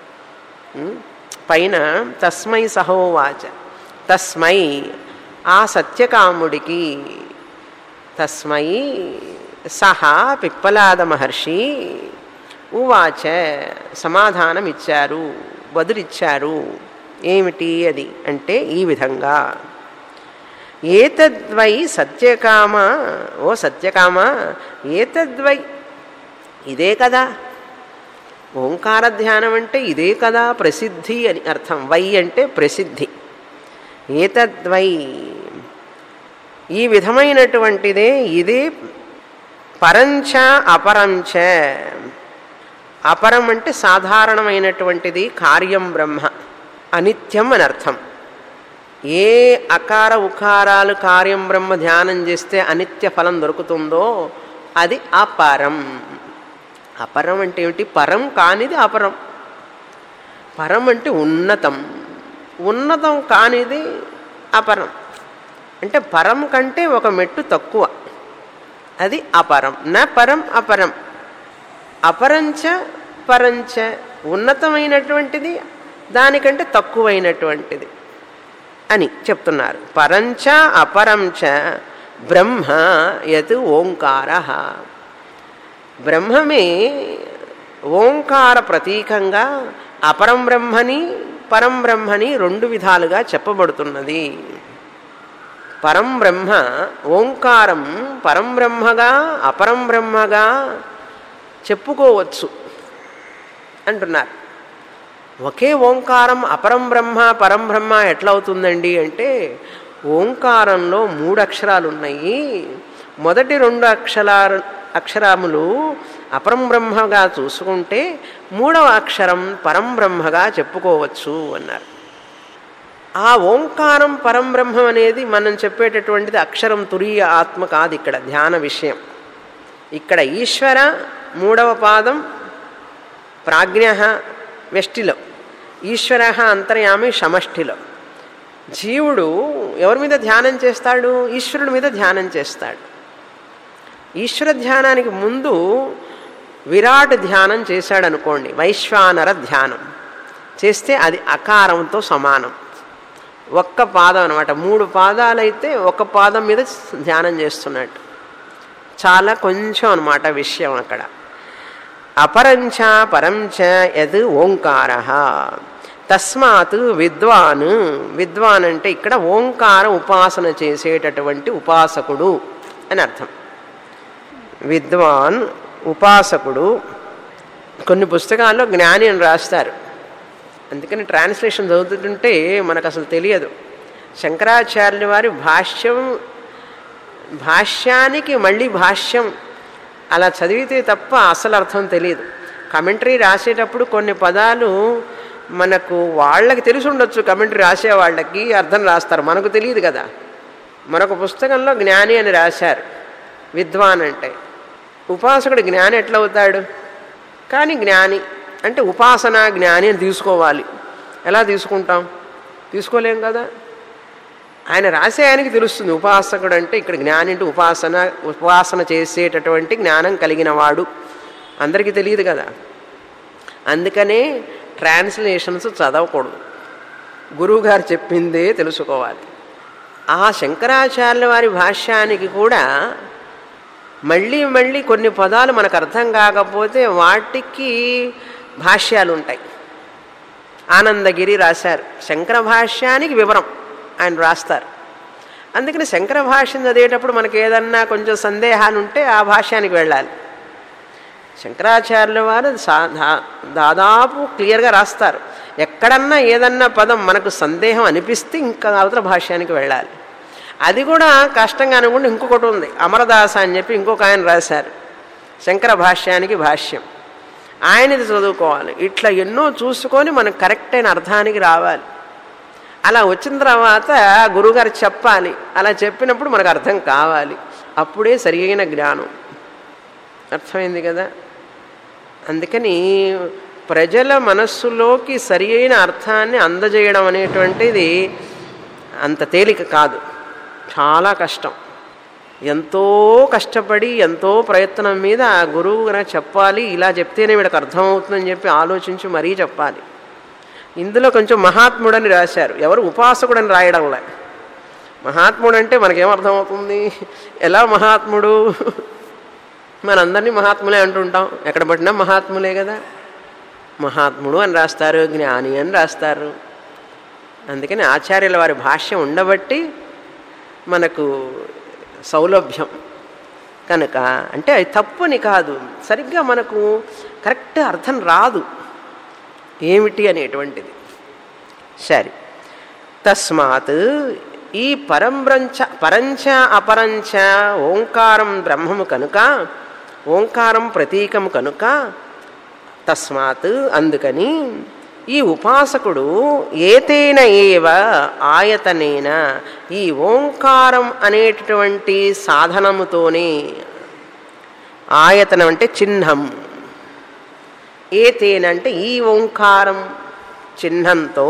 పైన తస్మై సహోవాచ తస్మై ఆ సత్యకాముడికి తస్మై సహా పిప్పలాద మహర్షి ఉవాచ సమాధానం ఇచ్చారు బదులిచ్చారు ఏమిటి అది అంటే ఈ విధంగా ఏతద్వై సత్యకామ ఓ సత్యకామ ఏతద్వై ఇదే కదా ఓంకార ధ్యానం అంటే ఇదే కదా ప్రసిద్ధి అని అర్థం వై అంటే ప్రసిద్ధి ఏతద్వై ఈ విధమైనటువంటిదే ఇది పరంచ అపరంచ అపరం అంటే సాధారణమైనటువంటిది కార్యం బ్రహ్మ అనిత్యం అని అర్థం ఏ అకార ఉకారాలు కార్యం బ్రహ్మ ధ్యానం చేస్తే అనిత్య ఫలం దొరుకుతుందో అది అపరం అపరం అంటే ఏమిటి పరం కానిది అపరం పరం అంటే ఉన్నతం ఉన్నతం కానిది అపరం అంటే పరం కంటే ఒక మెట్టు తక్కువ అది అపరం నా పరం అపరం అపరంచ పరంచ ఉన్నతమైనటువంటిది దానికంటే తక్కువైనటువంటిది అని చెప్తున్నారు పరంచ అపరంచ బ్రహ్మ యత్ ఓంకార బ్రహ్మమే ఓంకార ప్రతీకంగా అపరం బ్రహ్మని పరం బ్రహ్మని రెండు విధాలుగా చెప్పబడుతున్నది పరం బ్రహ్మ ఓంకారం పరం బ్రహ్మగా అపరం బ్రహ్మగా చెప్పుకోవచ్చు అంటున్నారు ఒకే ఓంకారం అపరం బ్రహ్మ పరం బ్రహ్మ ఎట్లా అవుతుందండి అంటే ఓంకారంలో మూడు అక్షరాలు ఉన్నాయి మొదటి రెండు అక్షరాలు అక్షరములు అపరం బ్రహ్మగా చూసుకుంటే మూడవ అక్షరం పరం బ్రహ్మగా చెప్పుకోవచ్చు అన్నారు ఆ ఓంకారం పరం బ్రహ్మం అనేది మనం చెప్పేటటువంటిది అక్షరం తురీయ ఆత్మ కాదు ఇక్కడ ధ్యాన విషయం ఇక్కడ ఈశ్వర మూడవ పాదం ప్రాజ్ఞ వెష్టిలో ఈశ్వర అంతర్యామి సమష్టిలో జీవుడు ఎవరి మీద ధ్యానం చేస్తాడు ఈశ్వరుడి మీద ధ్యానం చేస్తాడు ఈశ్వర ధ్యానానికి ముందు విరాట్ ధ్యానం చేశాడు అనుకోండి వైశ్వానర ధ్యానం చేస్తే అది అకారంతో సమానం ఒక్క పాదం అనమాట మూడు పాదాలైతే ఒక పాదం మీద ధ్యానం చేస్తున్నట్టు చాలా కొంచెం అనమాట విషయం అక్కడ అపరంచ పరంచ యద్ ఓంకార తస్మాత్ విద్వాన్ విద్వాన్ అంటే ఇక్కడ ఓంకార ఉపాసన చేసేటటువంటి ఉపాసకుడు అని అర్థం విద్వాన్ ఉపాసకుడు కొన్ని పుస్తకాల్లో జ్ఞాని అని రాస్తారు అందుకని ట్రాన్స్లేషన్ చదువుతుంటే మనకు అసలు తెలియదు శంకరాచార్యుల వారి భాష్యం భాష్యానికి మళ్ళీ భాష్యం అలా చదివితే తప్ప అసలు అర్థం తెలియదు కమెంటరీ రాసేటప్పుడు కొన్ని పదాలు మనకు వాళ్ళకి తెలిసి ఉండొచ్చు కమెంటరీ రాసే వాళ్ళకి అర్థం రాస్తారు మనకు తెలియదు కదా మరొక పుస్తకంలో జ్ఞాని అని రాశారు విద్వాన్ అంటే ఉపాసకుడు జ్ఞాని ఎట్లా అవుతాడు కానీ జ్ఞాని అంటే ఉపాసన జ్ఞాని అని తీసుకోవాలి ఎలా తీసుకుంటాం తీసుకోలేం కదా ఆయన రాసే ఆయనకి తెలుస్తుంది ఉపాసకుడు అంటే ఇక్కడ జ్ఞాని అంటే ఉపాసన ఉపాసన చేసేటటువంటి జ్ఞానం కలిగిన వాడు అందరికీ తెలియదు కదా అందుకనే ట్రాన్స్లేషన్స్ చదవకూడదు గురువుగారు చెప్పిందే తెలుసుకోవాలి ఆ శంకరాచార్యుల వారి భాష్యానికి కూడా మళ్ళీ మళ్ళీ కొన్ని పదాలు మనకు అర్థం కాకపోతే వాటికి భాష్యాలు ఉంటాయి ఆనందగిరి రాశారు శంకర భాష్యానికి వివరం ఆయన రాస్తారు అందుకని శంకర భాష్యం చదివేటప్పుడు మనకి ఏదన్నా కొంచెం సందేహాలు ఉంటే ఆ భాష్యానికి వెళ్ళాలి శంకరాచార్యుల వారు దాదాపు క్లియర్గా రాస్తారు ఎక్కడన్నా ఏదన్నా పదం మనకు సందేహం అనిపిస్తే ఇంకా అవతల భాష్యానికి వెళ్ళాలి అది కూడా కష్టంగా అనుకుంటే ఇంకొకటి ఉంది అమరదాస అని చెప్పి ఇంకొక ఆయన రాశారు శంకర భాష్యానికి భాష్యం ఆయనది చదువుకోవాలి ఇట్లా ఎన్నో చూసుకొని మనకు కరెక్ట్ అయిన అర్థానికి రావాలి అలా వచ్చిన తర్వాత గురువుగారు చెప్పాలి అలా చెప్పినప్పుడు మనకు అర్థం కావాలి అప్పుడే సరియైన జ్ఞానం అర్థమైంది కదా అందుకని ప్రజల మనస్సులోకి సరి అయిన అర్థాన్ని అందజేయడం అనేటువంటిది అంత తేలిక కాదు చాలా కష్టం ఎంతో కష్టపడి ఎంతో ప్రయత్నం మీద ఆ గురువు కనుక చెప్పాలి ఇలా చెప్తేనే వీడికి అర్థమవుతుందని చెప్పి ఆలోచించి మరీ చెప్పాలి ఇందులో కొంచెం మహాత్ముడని రాశారు ఎవరు ఉపాసకుడని రాయడంలే మహాత్ముడు అంటే మనకేమర్థమవుతుంది ఎలా మహాత్ముడు మనందరినీ మహాత్ములే అంటుంటాం ఎక్కడ పట్టినా మహాత్ములే కదా మహాత్ముడు అని రాస్తారు జ్ఞాని అని రాస్తారు అందుకని ఆచార్యుల వారి భాష్యం ఉండబట్టి మనకు సౌలభ్యం కనుక అంటే అది తప్పుని కాదు సరిగ్గా మనకు కరెక్ట్ అర్థం రాదు ఏమిటి అనేటువంటిది సరే తస్మాత్ ఈ పరంబ్రంచ పరంచ అపరంచ ఓంకారం బ్రహ్మము కనుక ఓంకారం ప్రతీకము కనుక తస్మాత్ అందుకని ఈ ఉపాసకుడు ఏతేన ఏవ ఆయతనేన ఈ ఓంకారం అనేటటువంటి సాధనముతోనే ఆయతనం అంటే చిహ్నం ఏతేన అంటే ఈ ఓంకారం చిహ్నంతో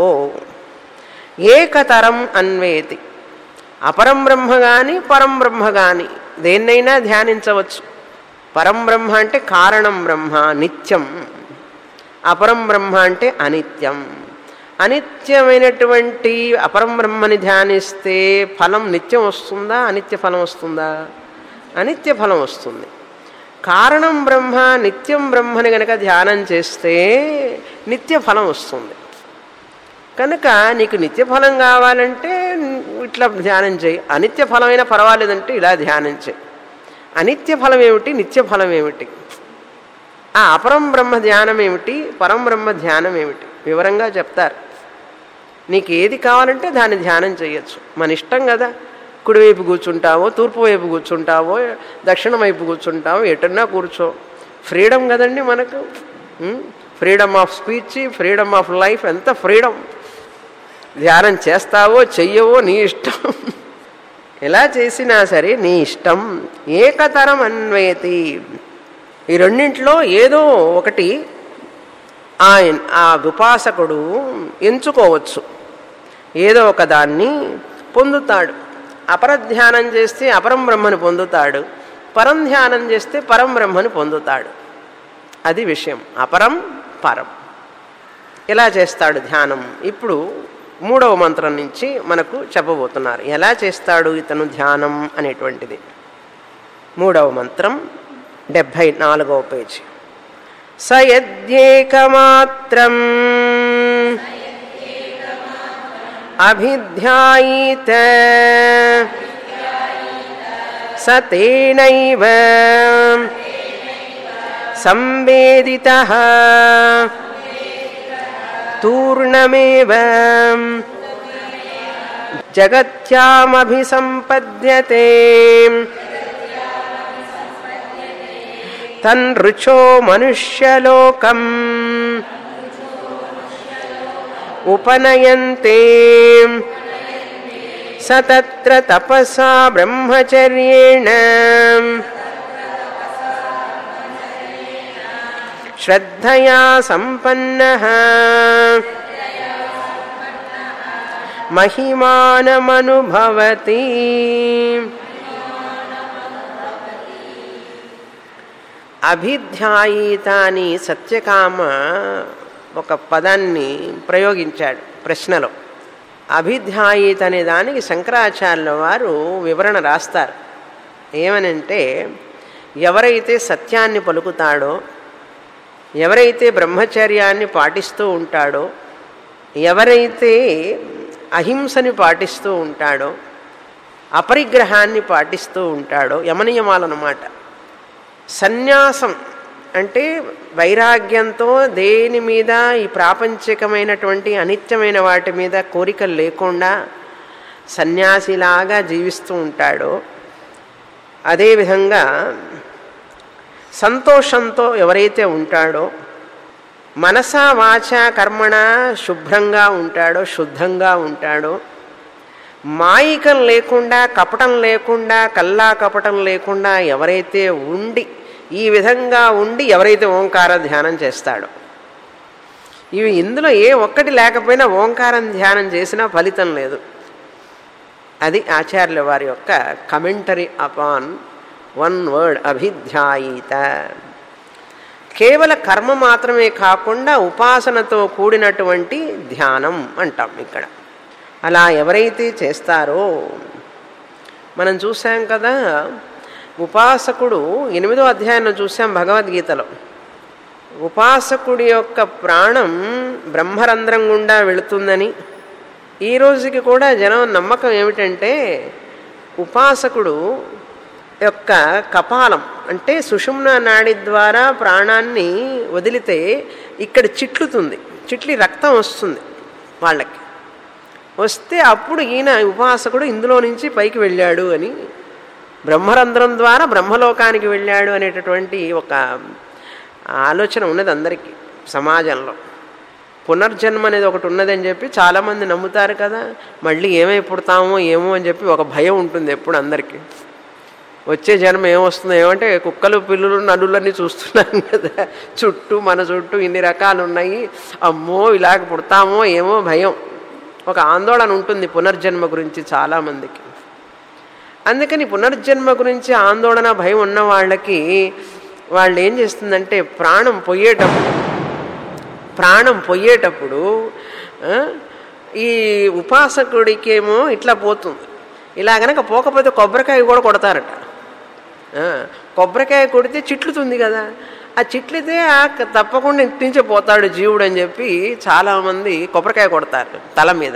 ఏకతరం అన్వేతి అపరం బ్రహ్మ కానీ పరం బ్రహ్మ కానీ దేన్నైనా ధ్యానించవచ్చు పరం బ్రహ్మ అంటే కారణం బ్రహ్మ నిత్యం అపరం బ్రహ్మ అంటే అనిత్యం అనిత్యమైనటువంటి అపరం బ్రహ్మని ధ్యానిస్తే ఫలం నిత్యం వస్తుందా అనిత్య ఫలం వస్తుందా అనిత్య ఫలం వస్తుంది కారణం బ్రహ్మ నిత్యం బ్రహ్మని గనక ధ్యానం చేస్తే నిత్య ఫలం వస్తుంది కనుక నీకు నిత్య ఫలం కావాలంటే ఇట్లా ధ్యానం చేయి అనిత్య ఫలమైనా పర్వాలేదంటే ఇలా ధ్యానం చేయి అనిత్య ఫలం ఏమిటి నిత్య ఫలం ఏమిటి ఆ అపరం బ్రహ్మ ధ్యానం ఏమిటి పరం బ్రహ్మ ధ్యానం ఏమిటి వివరంగా చెప్తారు నీకు ఏది కావాలంటే దాన్ని ధ్యానం చేయొచ్చు మన ఇష్టం కదా కుడివైపు కూర్చుంటావో తూర్పు వైపు కూర్చుంటావో దక్షిణం వైపు కూర్చుంటావో ఎటున్నా కూర్చో ఫ్రీడమ్ కదండి మనకు freedom of speech freedom of life ఎంత ఫ్రీడమ్ ధ్యానం చేస్తావో చెయ్యవో నీ ఇష్టం ఎలా చేసినా సరే నీ ఇష్టం ఏకతరం అన్వేతి ఈ రెండింటిలో ఏదో ఒకటి ఆయన ఆ ఉపాసకుడు ఎంచుకోవచ్చు ఏదో ఒక దాన్ని పొందుతాడు అపరధ్యానం చేస్తే అపరం బ్రహ్మను పొందుతాడు పరం ధ్యానం చేస్తే పరం బ్రహ్మను పొందుతాడు అది విషయం అపరం పరం ఎలా చేస్తాడు ధ్యానం ఇప్పుడు మూడవ మంత్రం నుంచి మనకు చెప్పబోతున్నారు ఎలా చేస్తాడు ఇతను ధ్యానం అనేటువంటిది మూడవ మంత్రం డెబ్భై నాలుగవ పేజీ సయద్యేకమాత్రం అభిధ్యాయీత స తేనైవ సంవేదిత తూర్ణమేవ జగత్యామభిసంపద్యతే తన్రుచో మనుష్యలోకం ఉపనయంతే స తత్ర తపసా బ్రహ్మచర్యేణ శ్రద్ధయా సంపన్న మహిమానమనుభవతి అభిధ్యాయీత అని సత్యకామ ఒక పదాన్ని ప్రయోగించాడు ప్రశ్నలో అభిధ్యాయీత అనే దానికి శంకరాచార్యుల వారు వివరణ రాస్తారు ఏమనంటే ఎవరైతే సత్యాన్ని పలుకుతాడో ఎవరైతే బ్రహ్మచర్యాన్ని పాటిస్తూ ఉంటాడో ఎవరైతే అహింసని పాటిస్తూ ఉంటాడో అపరిగ్రహాన్ని పాటిస్తూ ఉంటాడో యమనియమాలన్నమాట సన్యాసం అంటే వైరాగ్యంతో దేని మీద ఈ ప్రాపంచికమైనటువంటి అనిత్యమైన వాటి మీద కోరికలు లేకుండా సన్యాసిలాగా జీవిస్తూ ఉంటాడో అదేవిధంగా సంతోషంతో ఎవరైతే ఉంటాడో మనస వాచ కర్మణ శుభ్రంగా ఉంటాడో శుద్ధంగా ఉంటాడో మాయికం లేకుండా కపటం లేకుండా కల్లా కపటం లేకుండా ఎవరైతే ఉండి ఈ విధంగా ఉండి ఎవరైతే ఓంకార ధ్యానం చేస్తాడో ఇవి ఇందులో ఏ ఒక్కటి లేకపోయినా ఓంకారం ధ్యానం చేసినా ఫలితం లేదు అది ఆచార్యుల వారి యొక్క కమెంటరీ అపాన్ వన్ వర్డ్ అభిధ్యాయిత కేవల కర్మ మాత్రమే కాకుండా ఉపాసనతో కూడినటువంటి ధ్యానం అంటాం ఇక్కడ అలా ఎవరైతే చేస్తారో మనం చూసాం కదా ఉపాసకుడు ఎనిమిదో అధ్యాయంలో చూసాం భగవద్గీతలో ఉపాసకుడి యొక్క ప్రాణం బ్రహ్మరంధ్రం గుండా వెళుతుందని ఈ రోజుకి కూడా జనం నమ్మకం ఏమిటంటే ఉపాసకుడు యొక్క కపాలం అంటే సుషుమ్న నాడి ద్వారా ప్రాణాన్ని వదిలితే ఇక్కడ చిట్లుతుంది చిట్లి రక్తం వస్తుంది వాళ్ళకి వస్తే అప్పుడు ఈయన ఉపాసకుడు ఇందులో నుంచి పైకి వెళ్ళాడు అని బ్రహ్మరంధ్రం ద్వారా బ్రహ్మలోకానికి వెళ్ళాడు అనేటటువంటి ఒక ఆలోచన ఉన్నది అందరికీ సమాజంలో పునర్జన్మ అనేది ఒకటి ఉన్నదని చెప్పి చాలామంది నమ్ముతారు కదా మళ్ళీ ఏమై పుడతామో ఏమో అని చెప్పి ఒక భయం ఉంటుంది ఎప్పుడు అందరికీ వచ్చే జన్మ ఏమొస్తుందో ఏమంటే కుక్కలు పిల్లులు నలులన్నీ చూస్తున్నాం కదా చుట్టూ మన చుట్టూ ఇన్ని రకాలు ఉన్నాయి అమ్మో ఇలాగ పుడతామో ఏమో భయం ఒక ఆందోళన ఉంటుంది పునర్జన్మ గురించి చాలామందికి అందుకని పునర్జన్మ గురించి ఆందోళన భయం ఉన్న వాళ్ళకి వాళ్ళు ఏం చేస్తుందంటే ప్రాణం పొయ్యేటప్పుడు ప్రాణం పొయ్యేటప్పుడు ఆ, ఈ ఉపాసకుడికేమో ఇట్లా పోతుంది ఇలా గనక పోకపోతే కొబ్బరికాయ కూడా కొడతారట ఆ, కొబ్బరికాయ కొడితే చిట్లుతుంది కదా ఆ చిట్లితే ఆ క- తప్పకుండా ఇంటి నుంచే పోతాడు జీవుడు అని చెప్పి చాలామంది కొబ్బరికాయ కొడతారు తల మీద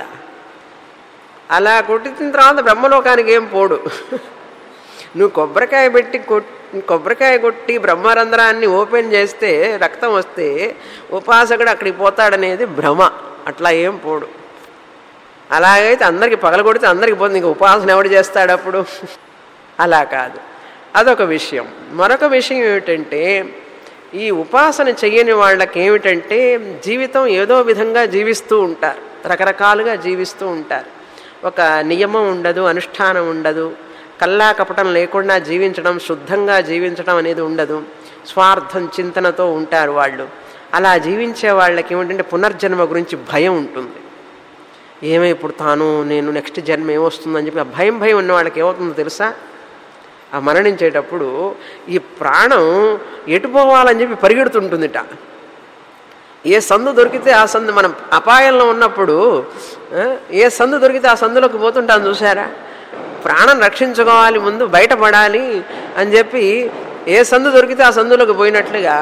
అలా కొట్టిన తర్వాత బ్రహ్మలోకానికి ఏం పోడు నువ్వు కొబ్బరికాయ పెట్టి కొట్ కొబ్బరికాయ కొట్టి బ్రహ్మరంధ్రాన్ని ఓపెన్ చేస్తే రక్తం వస్తే ఉపాసకుడు అక్కడికి పోతాడనేది భ్రమ అట్లా ఏం పోడు అలాగైతే అందరికి పగలగొడితే అందరికి పోతుంది ఇంక ఉపాసన ఎవడు చేస్తాడు అప్పుడు అలా కాదు అదొక విషయం మరొక విషయం ఏమిటంటే ఈ ఉపాసన చెయ్యని వాళ్ళకి ఏమిటంటే జీవితం ఏదో విధంగా జీవిస్తూ ఉంటారు రకరకాలుగా జీవిస్తూ ఉంటారు ఒక నియమం ఉండదు అనుష్ఠానం ఉండదు కల్లా కపటం లేకుండా జీవించడం శుద్ధంగా జీవించడం అనేది ఉండదు స్వార్థం చింతనతో ఉంటారు వాళ్ళు అలా జీవించే వాళ్ళకి ఏమిటంటే పునర్జన్మ గురించి భయం ఉంటుంది ఏమై పుడతాను నేను నెక్స్ట్ జన్మ ఏమొస్తుందని చెప్పి ఆ భయం భయం ఉన్న వాళ్ళకి ఏమవుతుందో తెలుసా ఆ మరణించేటప్పుడు ఈ ప్రాణం ఎటు పోవాలని చెప్పి పరిగెడుతుంటుందిట ఏ సందు దొరికితే ఆ సందు మనం అపాయంలో ఉన్నప్పుడు ఆ, ఏ సందు దొరికితే ఆ సందులోకి పోతుంటాం చూసారా ప్రాణం రక్షించుకోవాలి ముందు బయటపడాలి అని చెప్పి ఏ సందు దొరికితే ఆ సందులోకి పోయినట్లుగా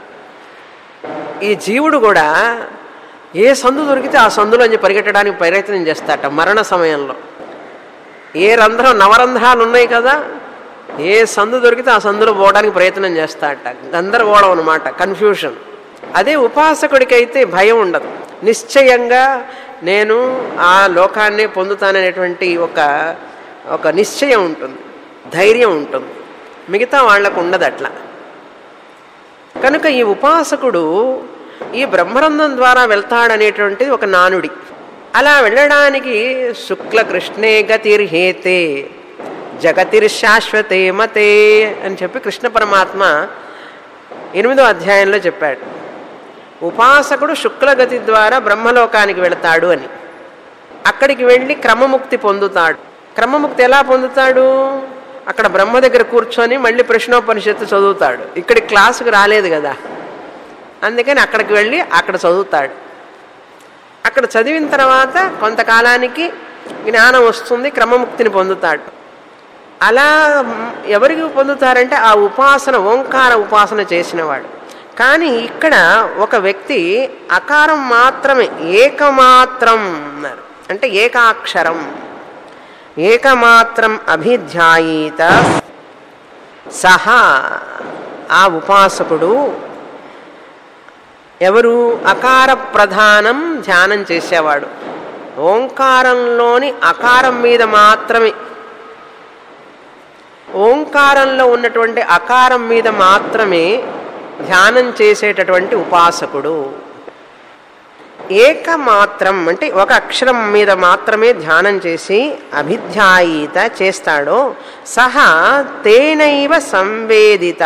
ఈ జీవుడు కూడా ఏ సందు దొరికితే ఆ సందులో అని పరిగెట్టడానికి ప్రయత్నం చేస్తాట మరణ సమయంలో ఏ రంధ్రం నవరంధ్రాలు ఉన్నాయి కదా ఏ సందు దొరికితే ఆ సందులో పోవడానికి ప్రయత్నం చేస్తాట గందరగోళం అనమాట కన్ఫ్యూషన్ అదే ఉపాసకుడికైతే భయం ఉండదు నిశ్చయంగా నేను ఆ లోకాన్నే పొందుతాననేటువంటి ఒక ఒక నిశ్చయం ఉంటుంది ధైర్యం ఉంటుంది మిగతా వాళ్లకు ఉండదు అట్లా కనుక ఈ ఉపాసకుడు ఈ బ్రహ్మరంధం ద్వారా వెళ్తాడనేటువంటిది ఒక నానుడి అలా వెళ్ళడానికి శుక్ల కృష్ణే గతిర్హేతే జగతిర్శాశ్వతే మతే అని చెప్పి కృష్ణ పరమాత్మ ఎనిమిదో అధ్యాయంలో చెప్పాడు ఉపాసకుడు శుక్లగతి ద్వారా బ్రహ్మలోకానికి వెళతాడు అని అక్కడికి వెళ్ళి క్రమముక్తి పొందుతాడు క్రమముక్తి ఎలా పొందుతాడు అక్కడ బ్రహ్మ దగ్గర కూర్చొని మళ్ళీ ప్రశ్నోపనిషత్తు చదువుతాడు ఇక్కడి క్లాసుకు రాలేదు కదా అందుకని అక్కడికి వెళ్ళి అక్కడ చదువుతాడు అక్కడ చదివిన తర్వాత కొంతకాలానికి జ్ఞానం వస్తుంది క్రమముక్తిని పొందుతాడు అలా ఎవరికి పొందుతారంటే ఆ ఉపాసన ఓంకార ఉపాసన చేసినవాడు కానీ ఇక్కడ ఒక వ్యక్తి అకారం మాత్రమే ఏకమాత్రం అన్నారు అంటే ఏకాక్షరం ఏకమాత్రం అభిధ్యాయీత సహా ఆ ఉపాసకుడు ఎవరు అకార ప్రధానం ధ్యానం చేసేవాడు ఓంకారంలోని అకారం మీద మాత్రమే ఓంకారంలో ఉన్నటువంటి అకారం మీద మాత్రమే ధ్యానం చేసేటటువంటి ఉపాసకుడు ఏకమాత్రం అంటే ఒక అక్షరం మీద మాత్రమే ధ్యానం చేసి అభిధ్యాయీత చేస్తాడో సహా తేనైవ సంవేదిత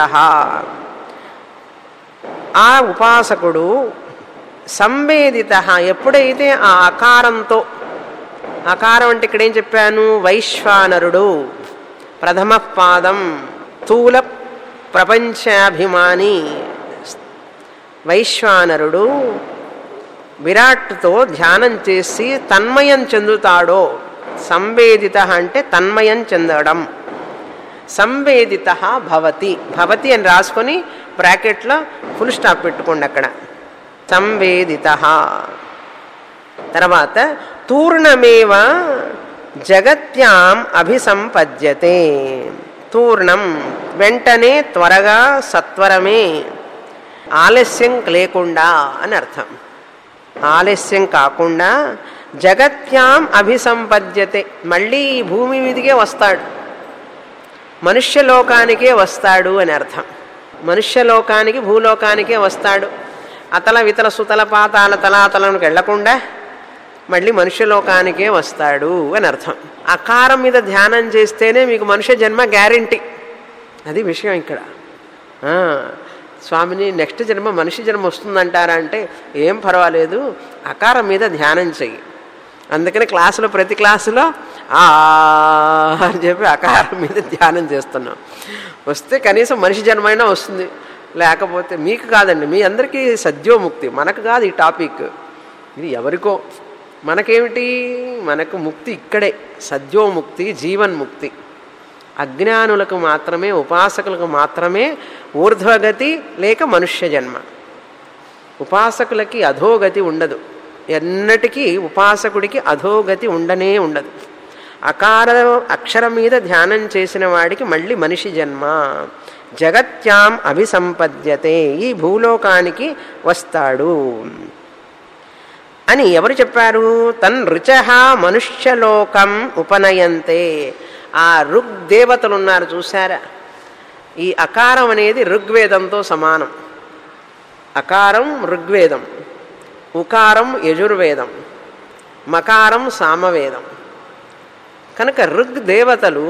ఆ ఉపాసకుడు సంవేదిత ఎప్పుడైతే ఆ అకారంతో అకారం అంటే ఇక్కడ ఏం చెప్పాను వైశ్వానరుడు ప్రథమ పాదం స్థూల ప్రపంచాభిమాని వైశ్వానరుడు విరాట్తో ధ్యానం చేసి తన్మయం చెందుతాడో సంవేదిత అంటే తన్మయం చెందడం సంవేదిత భవతి భవతి అని రాసుకొని బ్రాకెట్లో ఫుల్ స్టాప్ పెట్టుకోండి అక్కడ సంవేదిత తర్వాత తూర్ణమేవ జగత్యాం అభిసంపద్యతే తూర్ణం వెంటనే త్వరగా సత్వరమే ఆలస్యం లేకుండా అని అర్థం ఆలస్యం కాకుండా జగత్యాం అభిసంపద్యతే మళ్ళీ ఈ భూమి మీదికే వస్తాడు మనుష్యలోకానికే వస్తాడు అని అర్థం మనుష్యలోకానికి భూలోకానికే వస్తాడు అతల వితల సుతల పాతాల తలాతలకు వెళ్లకుండా మళ్ళీ మనుష్యలోకానికే వస్తాడు అని అర్థం అకారం మీద ధ్యానం చేస్తేనే మీకు మనుష్య జన్మ గ్యారంటీ అది విషయం ఇక్కడ ఆ, స్వామిని నెక్స్ట్ జన్మ మనిషి జన్మ వస్తుందంటారా అంటే ఏం పర్వాలేదు అకారం మీద ధ్యానం చెయ్యి అందుకని క్లాసులో ప్రతి క్లాసులో ఆ అని చెప్పి అకారం మీద ధ్యానం చేస్తున్నాం వస్తే కనీసం మనిషి జన్మైనా వస్తుంది లేకపోతే మీకు కాదండి మీ అందరికీ సద్యోముక్తి మనకు కాదు ఈ టాపిక్ ఇది ఎవరికో మనకేమిటి మనకు ముక్తి ఇక్కడే సద్యోముక్తి జీవన్ముక్తి అజ్ఞానులకు మాత్రమే ఉపాసకులకు మాత్రమే ఊర్ధ్వగతి లేక మనుష్య జన్మ ఉపాసకులకి అధోగతి ఉండదు ఎన్నటికీ ఉపాసకుడికి అధోగతి ఉండనే ఉండదు అకార అక్షరం మీద ధ్యానం చేసిన వాడికి మళ్ళీ మనిషి జన్మ జగత్యాం అభిసంపద్యతే ఈ భూలోకానికి వస్తాడు అని ఎవరు చెప్పారు తన్ రుచ మనుష్యలోకం ఉపనయంతే ఆ ఋగ్ దేవతలు ఉన్నారు చూసారా ఈ అకారం అనేది ఋగ్వేదంతో సమానం అకారం ఋగ్వేదం ఉకారం యజుర్వేదం మకారం సామవేదం కనుక ఋగ్ దేవతలు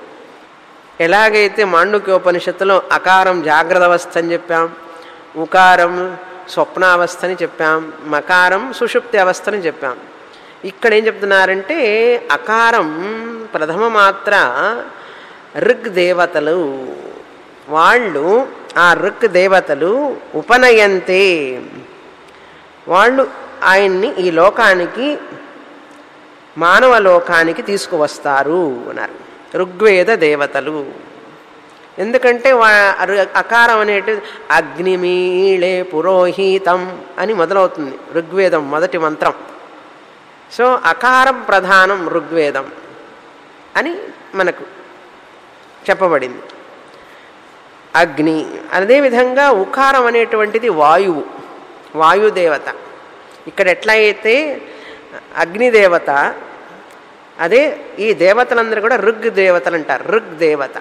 ఎలాగైతే మాండుక్యోపనిషత్తులో అకారం జాగ్రత్త అవస్థ అని చెప్పాం ఉకారం స్వప్నావస్థని చెప్పాం మకారం సుషుప్తి అవస్థని చెప్పాం ఇక్కడ ఏం చెప్తున్నారంటే అకారం ప్రథమ మాత్ర ఋగ్ దేవతలు వాళ్ళు ఆ ఋక్ దేవతలు ఉపనయంతే వాళ్ళు ఆయన్ని ఈ లోకానికి మానవ లోకానికి తీసుకువస్తారు అన్నారు ఋగ్వేద దేవతలు ఎందుకంటే వా అరు- అకారం అనేటి అగ్నిమీళే పురోహితం అని మొదలవుతుంది ఋగ్వేదం మొదటి మంత్రం సో అకారం ప్రధానం ఋగ్వేదం అని మనకు చెప్పబడింది అగ్ని అదేవిధంగా ఉకారం అనేటువంటిది వాయువు వాయుదేవత ఇక్కడ ఎట్లా అయితే అగ్నిదేవత అదే ఈ దేవతలందరూ కూడా ఋగ్ దేవతలు అంటారు ఋగ్ దేవత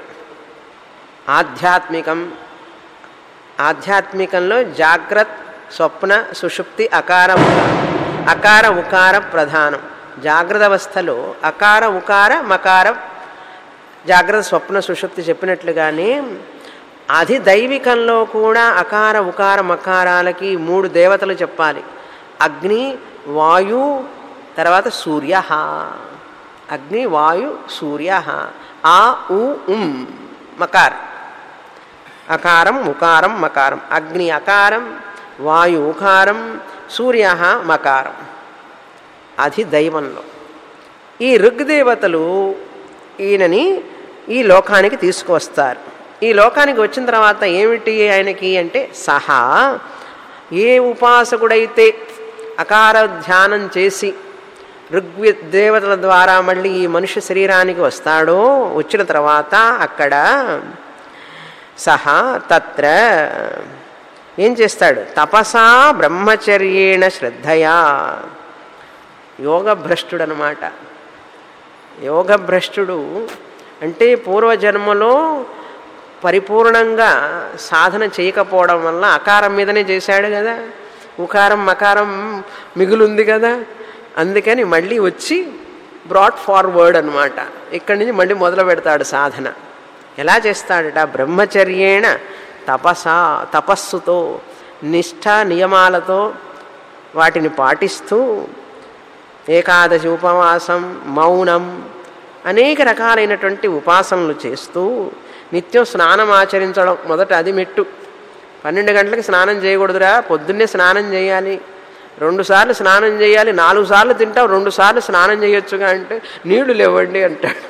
ఆధ్యాత్మికం ఆధ్యాత్మికంలో జాగ్రత్ స్వప్న సుషుప్తి అకారం అకార ఉకార ప్రధానం జాగ్రత్త అవస్థలో అకార ఉకార మకార జాగ్రత్త స్వప్న సుషుప్తి చెప్పినట్లుగానే అధి దైవికంలో కూడా అకార ఉకార మకారాలకి మూడు దేవతలు చెప్పాలి అగ్ని వాయు తర్వాత సూర్య అగ్ని వాయు సూర్య ఆ ఉ ఉం మకార్ అకారం ఉకారం మకారం అగ్ని అకారం వాయు ఉకారం సూర్య మకారం అది దైవంలో ఈ ఋగ్దేవతలు ఈయనని ఈ లోకానికి తీసుకువస్తారు ఈ లోకానికి వచ్చిన తర్వాత ఏమిటి ఆయనకి అంటే సహా ఏ ఉపాసకుడైతే అకార ధ్యానం చేసి ఋగ్వే దేవతల ద్వారా మళ్ళీ ఈ మనుష్య శరీరానికి వస్తాడో వచ్చిన తర్వాత అక్కడ సహా తత్ర ఏం చేస్తాడు తపసా బ్రహ్మచర్యేణ శ్రద్ధయా యోగభ్రష్టుడు అనమాట యోగభ్రష్టుడు అంటే పూర్వజన్మలో పరిపూర్ణంగా సాధన చేయకపోవడం వల్ల అకారం మీదనే చేశాడు కదా ఉకారం మకారం మిగులుంది కదా అందుకని మళ్ళీ వచ్చి బ్రాడ్ ఫార్వర్డ్ అనమాట ఇక్కడి నుంచి మళ్ళీ మొదలు పెడతాడు సాధన ఎలా చేస్తాడట బ్రహ్మచర్యేణ తపస తపస్సుతో నిష్ఠ నియమాలతో వాటిని పాటిస్తూ ఏకాదశి ఉపవాసం మౌనం అనేక రకాలైనటువంటి ఉపాసనలు చేస్తూ నిత్యం స్నానం ఆచరించడం మొదట అది మెట్టు పన్నెండు గంటలకు స్నానం చేయకూడదురా పొద్దున్నే స్నానం చేయాలి రెండు సార్లు స్నానం చేయాలి నాలుగు సార్లు తింటాం రెండు సార్లు స్నానం చేయొచ్చుగా అంటే నీళ్లు లేవండి అంటాడు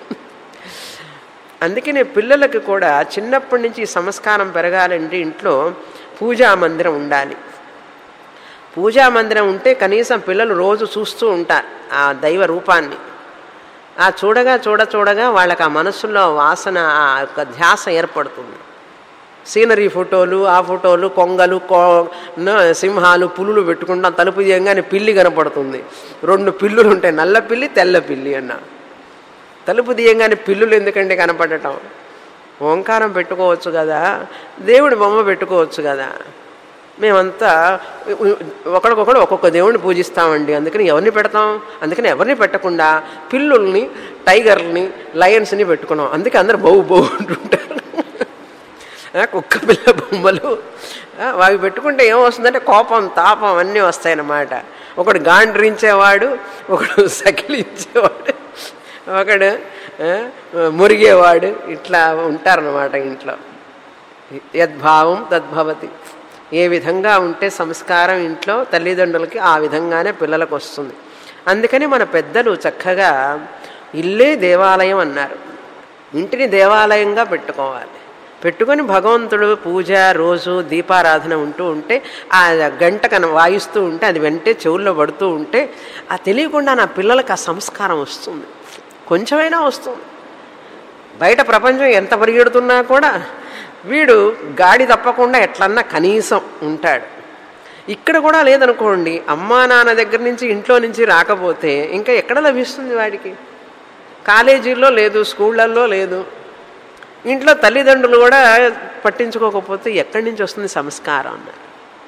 అందుకనే పిల్లలకు కూడా చిన్నప్పటి నుంచి ఈ సంస్కారం పెరగాలంటే ఇంట్లో పూజా మందిరం ఉండాలి పూజా మందిరం ఉంటే కనీసం పిల్లలు రోజు చూస్తూ ఉంటారు ఆ దైవ రూపాన్ని ఆ చూడగా చూడ చూడగా వాళ్ళకి ఆ మనస్సులో వాసన ఆ యొక్క ధ్యాస ఏర్పడుతుంది సీనరీ ఫోటోలు ఆ ఫోటోలు కొంగలు కో న- సింహాలు పులులు పెట్టుకుంటాం తలుపు తీయంగానే పిల్లి కనపడుతుంది రెండు పిల్లులు ఉంటాయి నల్ల పిల్లి తెల్ల పిల్లి అన్న తలుపు తీయంగానే పిల్లులు ఎందుకంటే కనపడటం ఓంకారం పెట్టుకోవచ్చు కదా దేవుడి బొమ్మ పెట్టుకోవచ్చు కదా మేమంతా ఒకరికొకడు ఒక్కొక్క దేవుడిని పూజిస్తామండి అందుకని ఎవరిని పెడతాం అందుకని ఎవరిని పెట్టకుండా పిల్లుల్ని టైగర్ని లయన్స్ని పెట్టుకున్నాం అందుకే అందరు బౌ బౌ అంటుంటారు ఆ, కుక్క పిల్ల బొమ్మలు ఆ, అవి పెట్టుకుంటే ఏమొస్తుందంటే కోపం తాపం అన్నీ వస్తాయన్నమాట ఒకడు గాండ్రించేవాడు ఒకడు సకిలించేవాడు ఒకడు ఆ, మురిగేవాడు ఇట్లా ఉంటారన్నమాట ఇంట్లో యద్భావం తద్భవతి ఏ విధంగా ఉంటే సంస్కారం ఇంట్లో తల్లిదండ్రులకి ఆ విధంగానే పిల్లలకు వస్తుంది అందుకని మన పెద్దలు చక్కగా ఇల్లే దేవాలయం అన్నారు ఇంటిని దేవాలయంగా పెట్టుకోవాలి పెట్టుకొని భగవంతుడు పూజ రోజు దీపారాధన ఉంటూ ఉంటే ఆ గంట కన వాయిస్తూ ఉంటే అది వెంటే చెవుల్లో పడుతూ ఉంటే ఆ తెలియకుండా నా పిల్లలకు ఆ సంస్కారం వస్తుంది కొంచెమైనా వస్తుంది బయట ప్రపంచం ఎంత పరిగెడుతున్నా కూడా వీడు గాడి తప్పకుండా ఎట్లన్నా కనీసం ఉంటాడు ఇక్కడ కూడా లేదనుకోండి అమ్మా నాన్న దగ్గర నుంచి ఇంట్లో నుంచి రాకపోతే ఇంకా ఎక్కడ లభిస్తుంది వాడికి కాలేజీల్లో లేదు స్కూళ్ళల్లో లేదు ఇంట్లో తల్లిదండ్రులు కూడా పట్టించుకోకపోతే ఎక్కడి నుంచి వస్తుంది సంస్కారం అన్నారు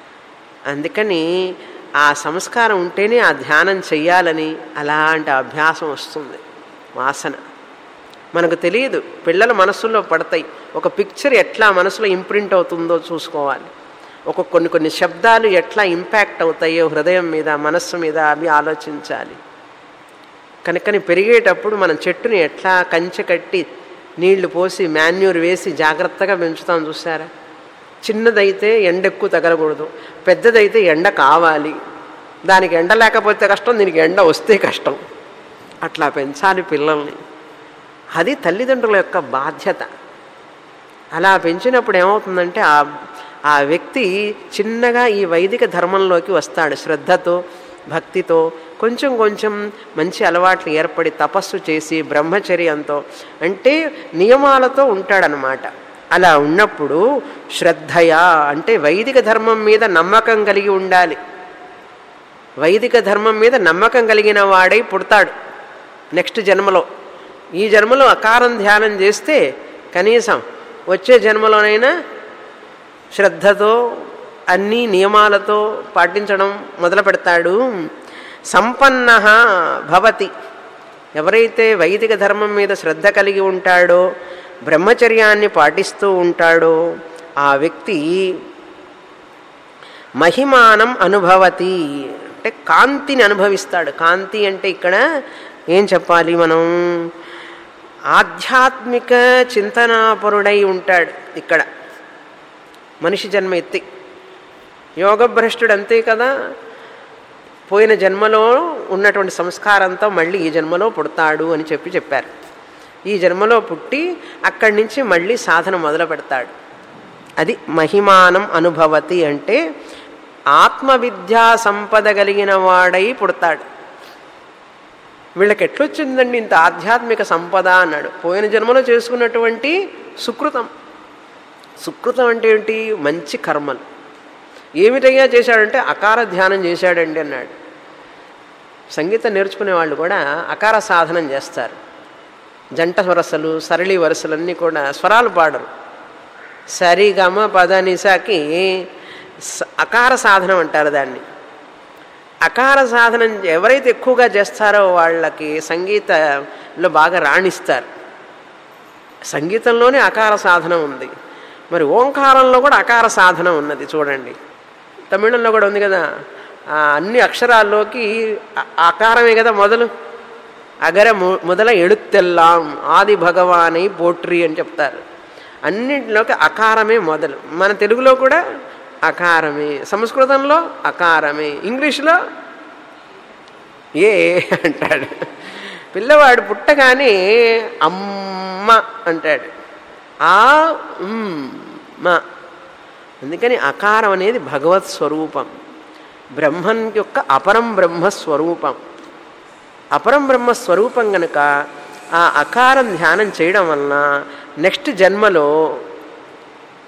అందుకని ఆ సంస్కారం ఉంటేనే ఆ ధ్యానం చెయ్యాలని అలాంటి అభ్యాసం వస్తుంది వాసన మనకు తెలియదు పిల్లల మనసులో పడతాయి ఒక పిక్చర్ ఎట్లా మనసులో ఇంప్రింట్ అవుతుందో చూసుకోవాలి ఒక కొన్ని కొన్ని శబ్దాలు ఎట్లా ఇంపాక్ట్ అవుతాయో హృదయం మీద మనస్సు మీద అవి ఆలోచించాలి కనుకని పెరిగేటప్పుడు మనం చెట్టుని ఎట్లా కంచె కట్టి నీళ్లు పోసి మాన్యూర్ వేసి జాగ్రత్తగా పెంచుతాం చూసారా చిన్నదైతే ఎండ ఎక్కువ తగలకూడదు పెద్దదైతే ఎండ కావాలి దానికి ఎండ లేకపోతే కష్టం దీనికి ఎండ వస్తే కష్టం అట్లా పెంచాలి పిల్లల్ని అది తల్లిదండ్రుల యొక్క బాధ్యత అలా పెంచినప్పుడు ఏమవుతుందంటే ఆ ఆ వ్యక్తి చిన్నగా ఈ వైదిక ధర్మంలోకి వస్తాడు శ్రద్ధతో భక్తితో కొంచెం కొంచెం మంచి అలవాట్లు ఏర్పడి తపస్సు చేసి బ్రహ్మచర్యంతో అంటే నియమాలతో ఉంటాడనమాట అలా ఉన్నప్పుడు శ్రద్ధయా అంటే వైదిక ధర్మం మీద నమ్మకం కలిగి ఉండాలి వైదిక ధర్మం మీద నమ్మకం కలిగిన వాడై పుడతాడు నెక్స్ట్ జన్మలో ఈ జన్మలో అకారం ధ్యానం చేస్తే కనీసం వచ్చే జన్మలోనైనా శ్రద్ధతో అన్ని నియమాలతో పాటించడం మొదలు పెడతాడు సంపన్న భవతి ఎవరైతే వైదిక ధర్మం మీద శ్రద్ధ కలిగి ఉంటాడో బ్రహ్మచర్యాన్ని పాటిస్తూ ఉంటాడో ఆ వ్యక్తి మహిమానం అనుభవతి అంటే కాంతిని అనుభవిస్తాడు కాంతి అంటే ఇక్కడ ఏం చెప్పాలి మనం ఆధ్యాత్మిక చింతనాపరుడై ఉంటాడు ఇక్కడ మనిషి జన్మ ఎత్తి యోగభ్రష్టుడు అంతే కదా పోయిన జన్మలో ఉన్నటువంటి సంస్కారంతో మళ్ళీ ఈ జన్మలో పుడతాడు అని చెప్పి చెప్పారు ఈ జన్మలో పుట్టి అక్కడి నుంచి మళ్ళీ సాధన మొదలు పెడతాడు అది మహిమానం అనుభవతి అంటే ఆత్మవిద్యా సంపద కలిగిన వాడై పుడతాడు వీళ్ళకి ఎట్లొచ్చిందండి ఇంత ఆధ్యాత్మిక సంపద అన్నాడు పోయిన జన్మలో చేసుకున్నటువంటి సుకృతం సుకృతం అంటే ఏంటి మంచి కర్మలు ఏమిటయ్యా చేశాడంటే అకార ధ్యానం చేశాడండి అన్నాడు సంగీతం నేర్చుకునే వాళ్ళు కూడా అకార సాధనం చేస్తారు జంట వరసలు సరళి వరసలన్నీ కూడా స్వరాలు పాడరు సరిగమ పదనిసాకి స- అకార సాధనం అంటారు దాన్ని అకార సాధనం ఎవరైతే ఎక్కువగా చేస్తారో వాళ్ళకి సంగీతంలో బాగా రాణిస్తారు సంగీతంలోనే అకార సాధనం ఉంది మరి ఓంకారంలో కూడా అకార సాధనం ఉన్నది చూడండి తమిళంలో కూడా ఉంది కదా ఆ అన్ని అక్షరాల్లోకి అ- ఆకారమే కదా మొదలు అగర ము- మొదల ఎడుత్తెల్లాం ఆది భగవానై పోట్రి అని చెప్తారు అన్నింటిలోకి అకారమే మొదలు మన తెలుగులో కూడా అకారమే సంస్కృతంలో అకారమే ఇంగ్లీష్లో ఏ అంటాడు పిల్లవాడు పుట్టగానే అమ్మ అంటాడు ఆ ఉమ్, మ అందుకని అకారం అనేది భగవత్ స్వరూపం బ్రహ్మన్ యొక్క అపరం బ్రహ్మ స్వరూపం అపరం బ్రహ్మ స్వరూపం గనుక ఆ అకారం ధ్యానం చేయడం వలన నెక్స్ట్ జన్మలో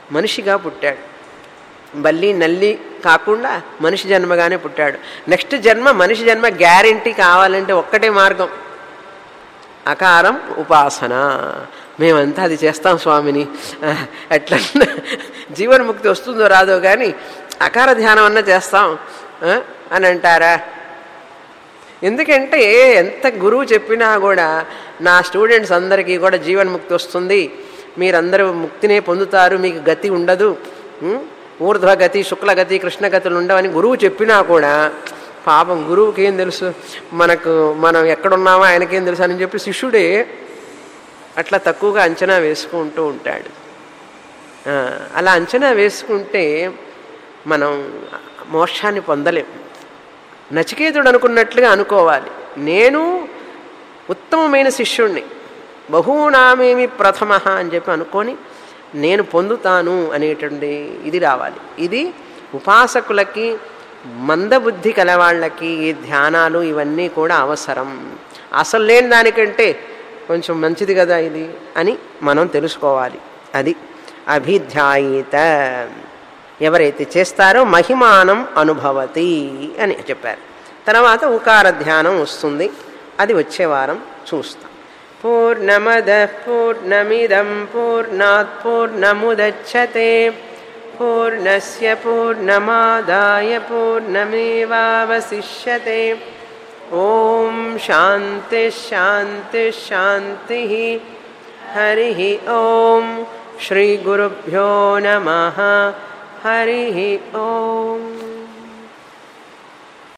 మనిషిగా పుట్టాడు బల్లి నల్లి కాకుండా మనిషి జన్మగానే పుట్టాడు నెక్స్ట్ జన్మ మనిషి జన్మ గ్యారంటీ కావాలంటే ఒక్కటే మార్గం అకారం ఉపాసన మేమంతా అది చేస్తాం స్వామిని అట్లా జీవన్ముక్తి వస్తుందో రాదో కానీ అకార ధ్యానం అన్నా చేస్తాం ఆ, అని అంటారా ఎందుకంటే ఎంత గురువు చెప్పినా కూడా నా స్టూడెంట్స్ అందరికీ కూడా జీవన్ముక్తి వస్తుంది మీరందరూ ముక్తినే పొందుతారు మీకు గతి ఉండదు ఉం? ఊర్ధ్వగతి శుక్లగతి కృష్ణగతులు ఉండవని గురువు చెప్పినా కూడా పాపం గురువుకి ఏం తెలుసు మనకు మనం ఎక్కడున్నామో ఆయనకేం తెలుసు అని చెప్పి శిష్యుడే అట్లా తక్కువగా అంచనా వేసుకుంటూ ఉంటాడు ఆ, అలా అంచనా వేసుకుంటే మనం మోక్షాన్ని పొందలేం నచికేతుడు అనుకున్నట్లుగా అనుకోవాలి నేను ఉత్తమమైన శిష్యుణ్ణి బహూనామేమి ప్రథమ అని చెప్పి అనుకొని నేను పొందుతాను అనేటువంటి ఇది రావాలి ఇది ఉపాసకులకి మందబుద్ధి కలవాళ్ళకి ఈ ధ్యానాలు ఇవన్నీ కూడా అవసరం అసలు లేని దానికంటే కొంచెం మంచిది కదా ఇది అని మనం తెలుసుకోవాలి అది అభిధ్యాయిత ఎవరైతే చేస్తారో మహిమానం అనుభవతి అని చెప్పారు తర్వాత ఉకార ధ్యానం వస్తుంది అది వచ్చే వారం చూస్తాం పూర్ణమద పూర్ణమిదం పూర్ణాత్ పూర్ణముదచ్చతే పూర్ణస్య పూర్ణమాదాయ పూర్ణమేవావశిష్యతే ఓం శాంతి శాంతి శాంతి హరి ఓం శ్రీ గురుభ్యో నమ హరి ఓం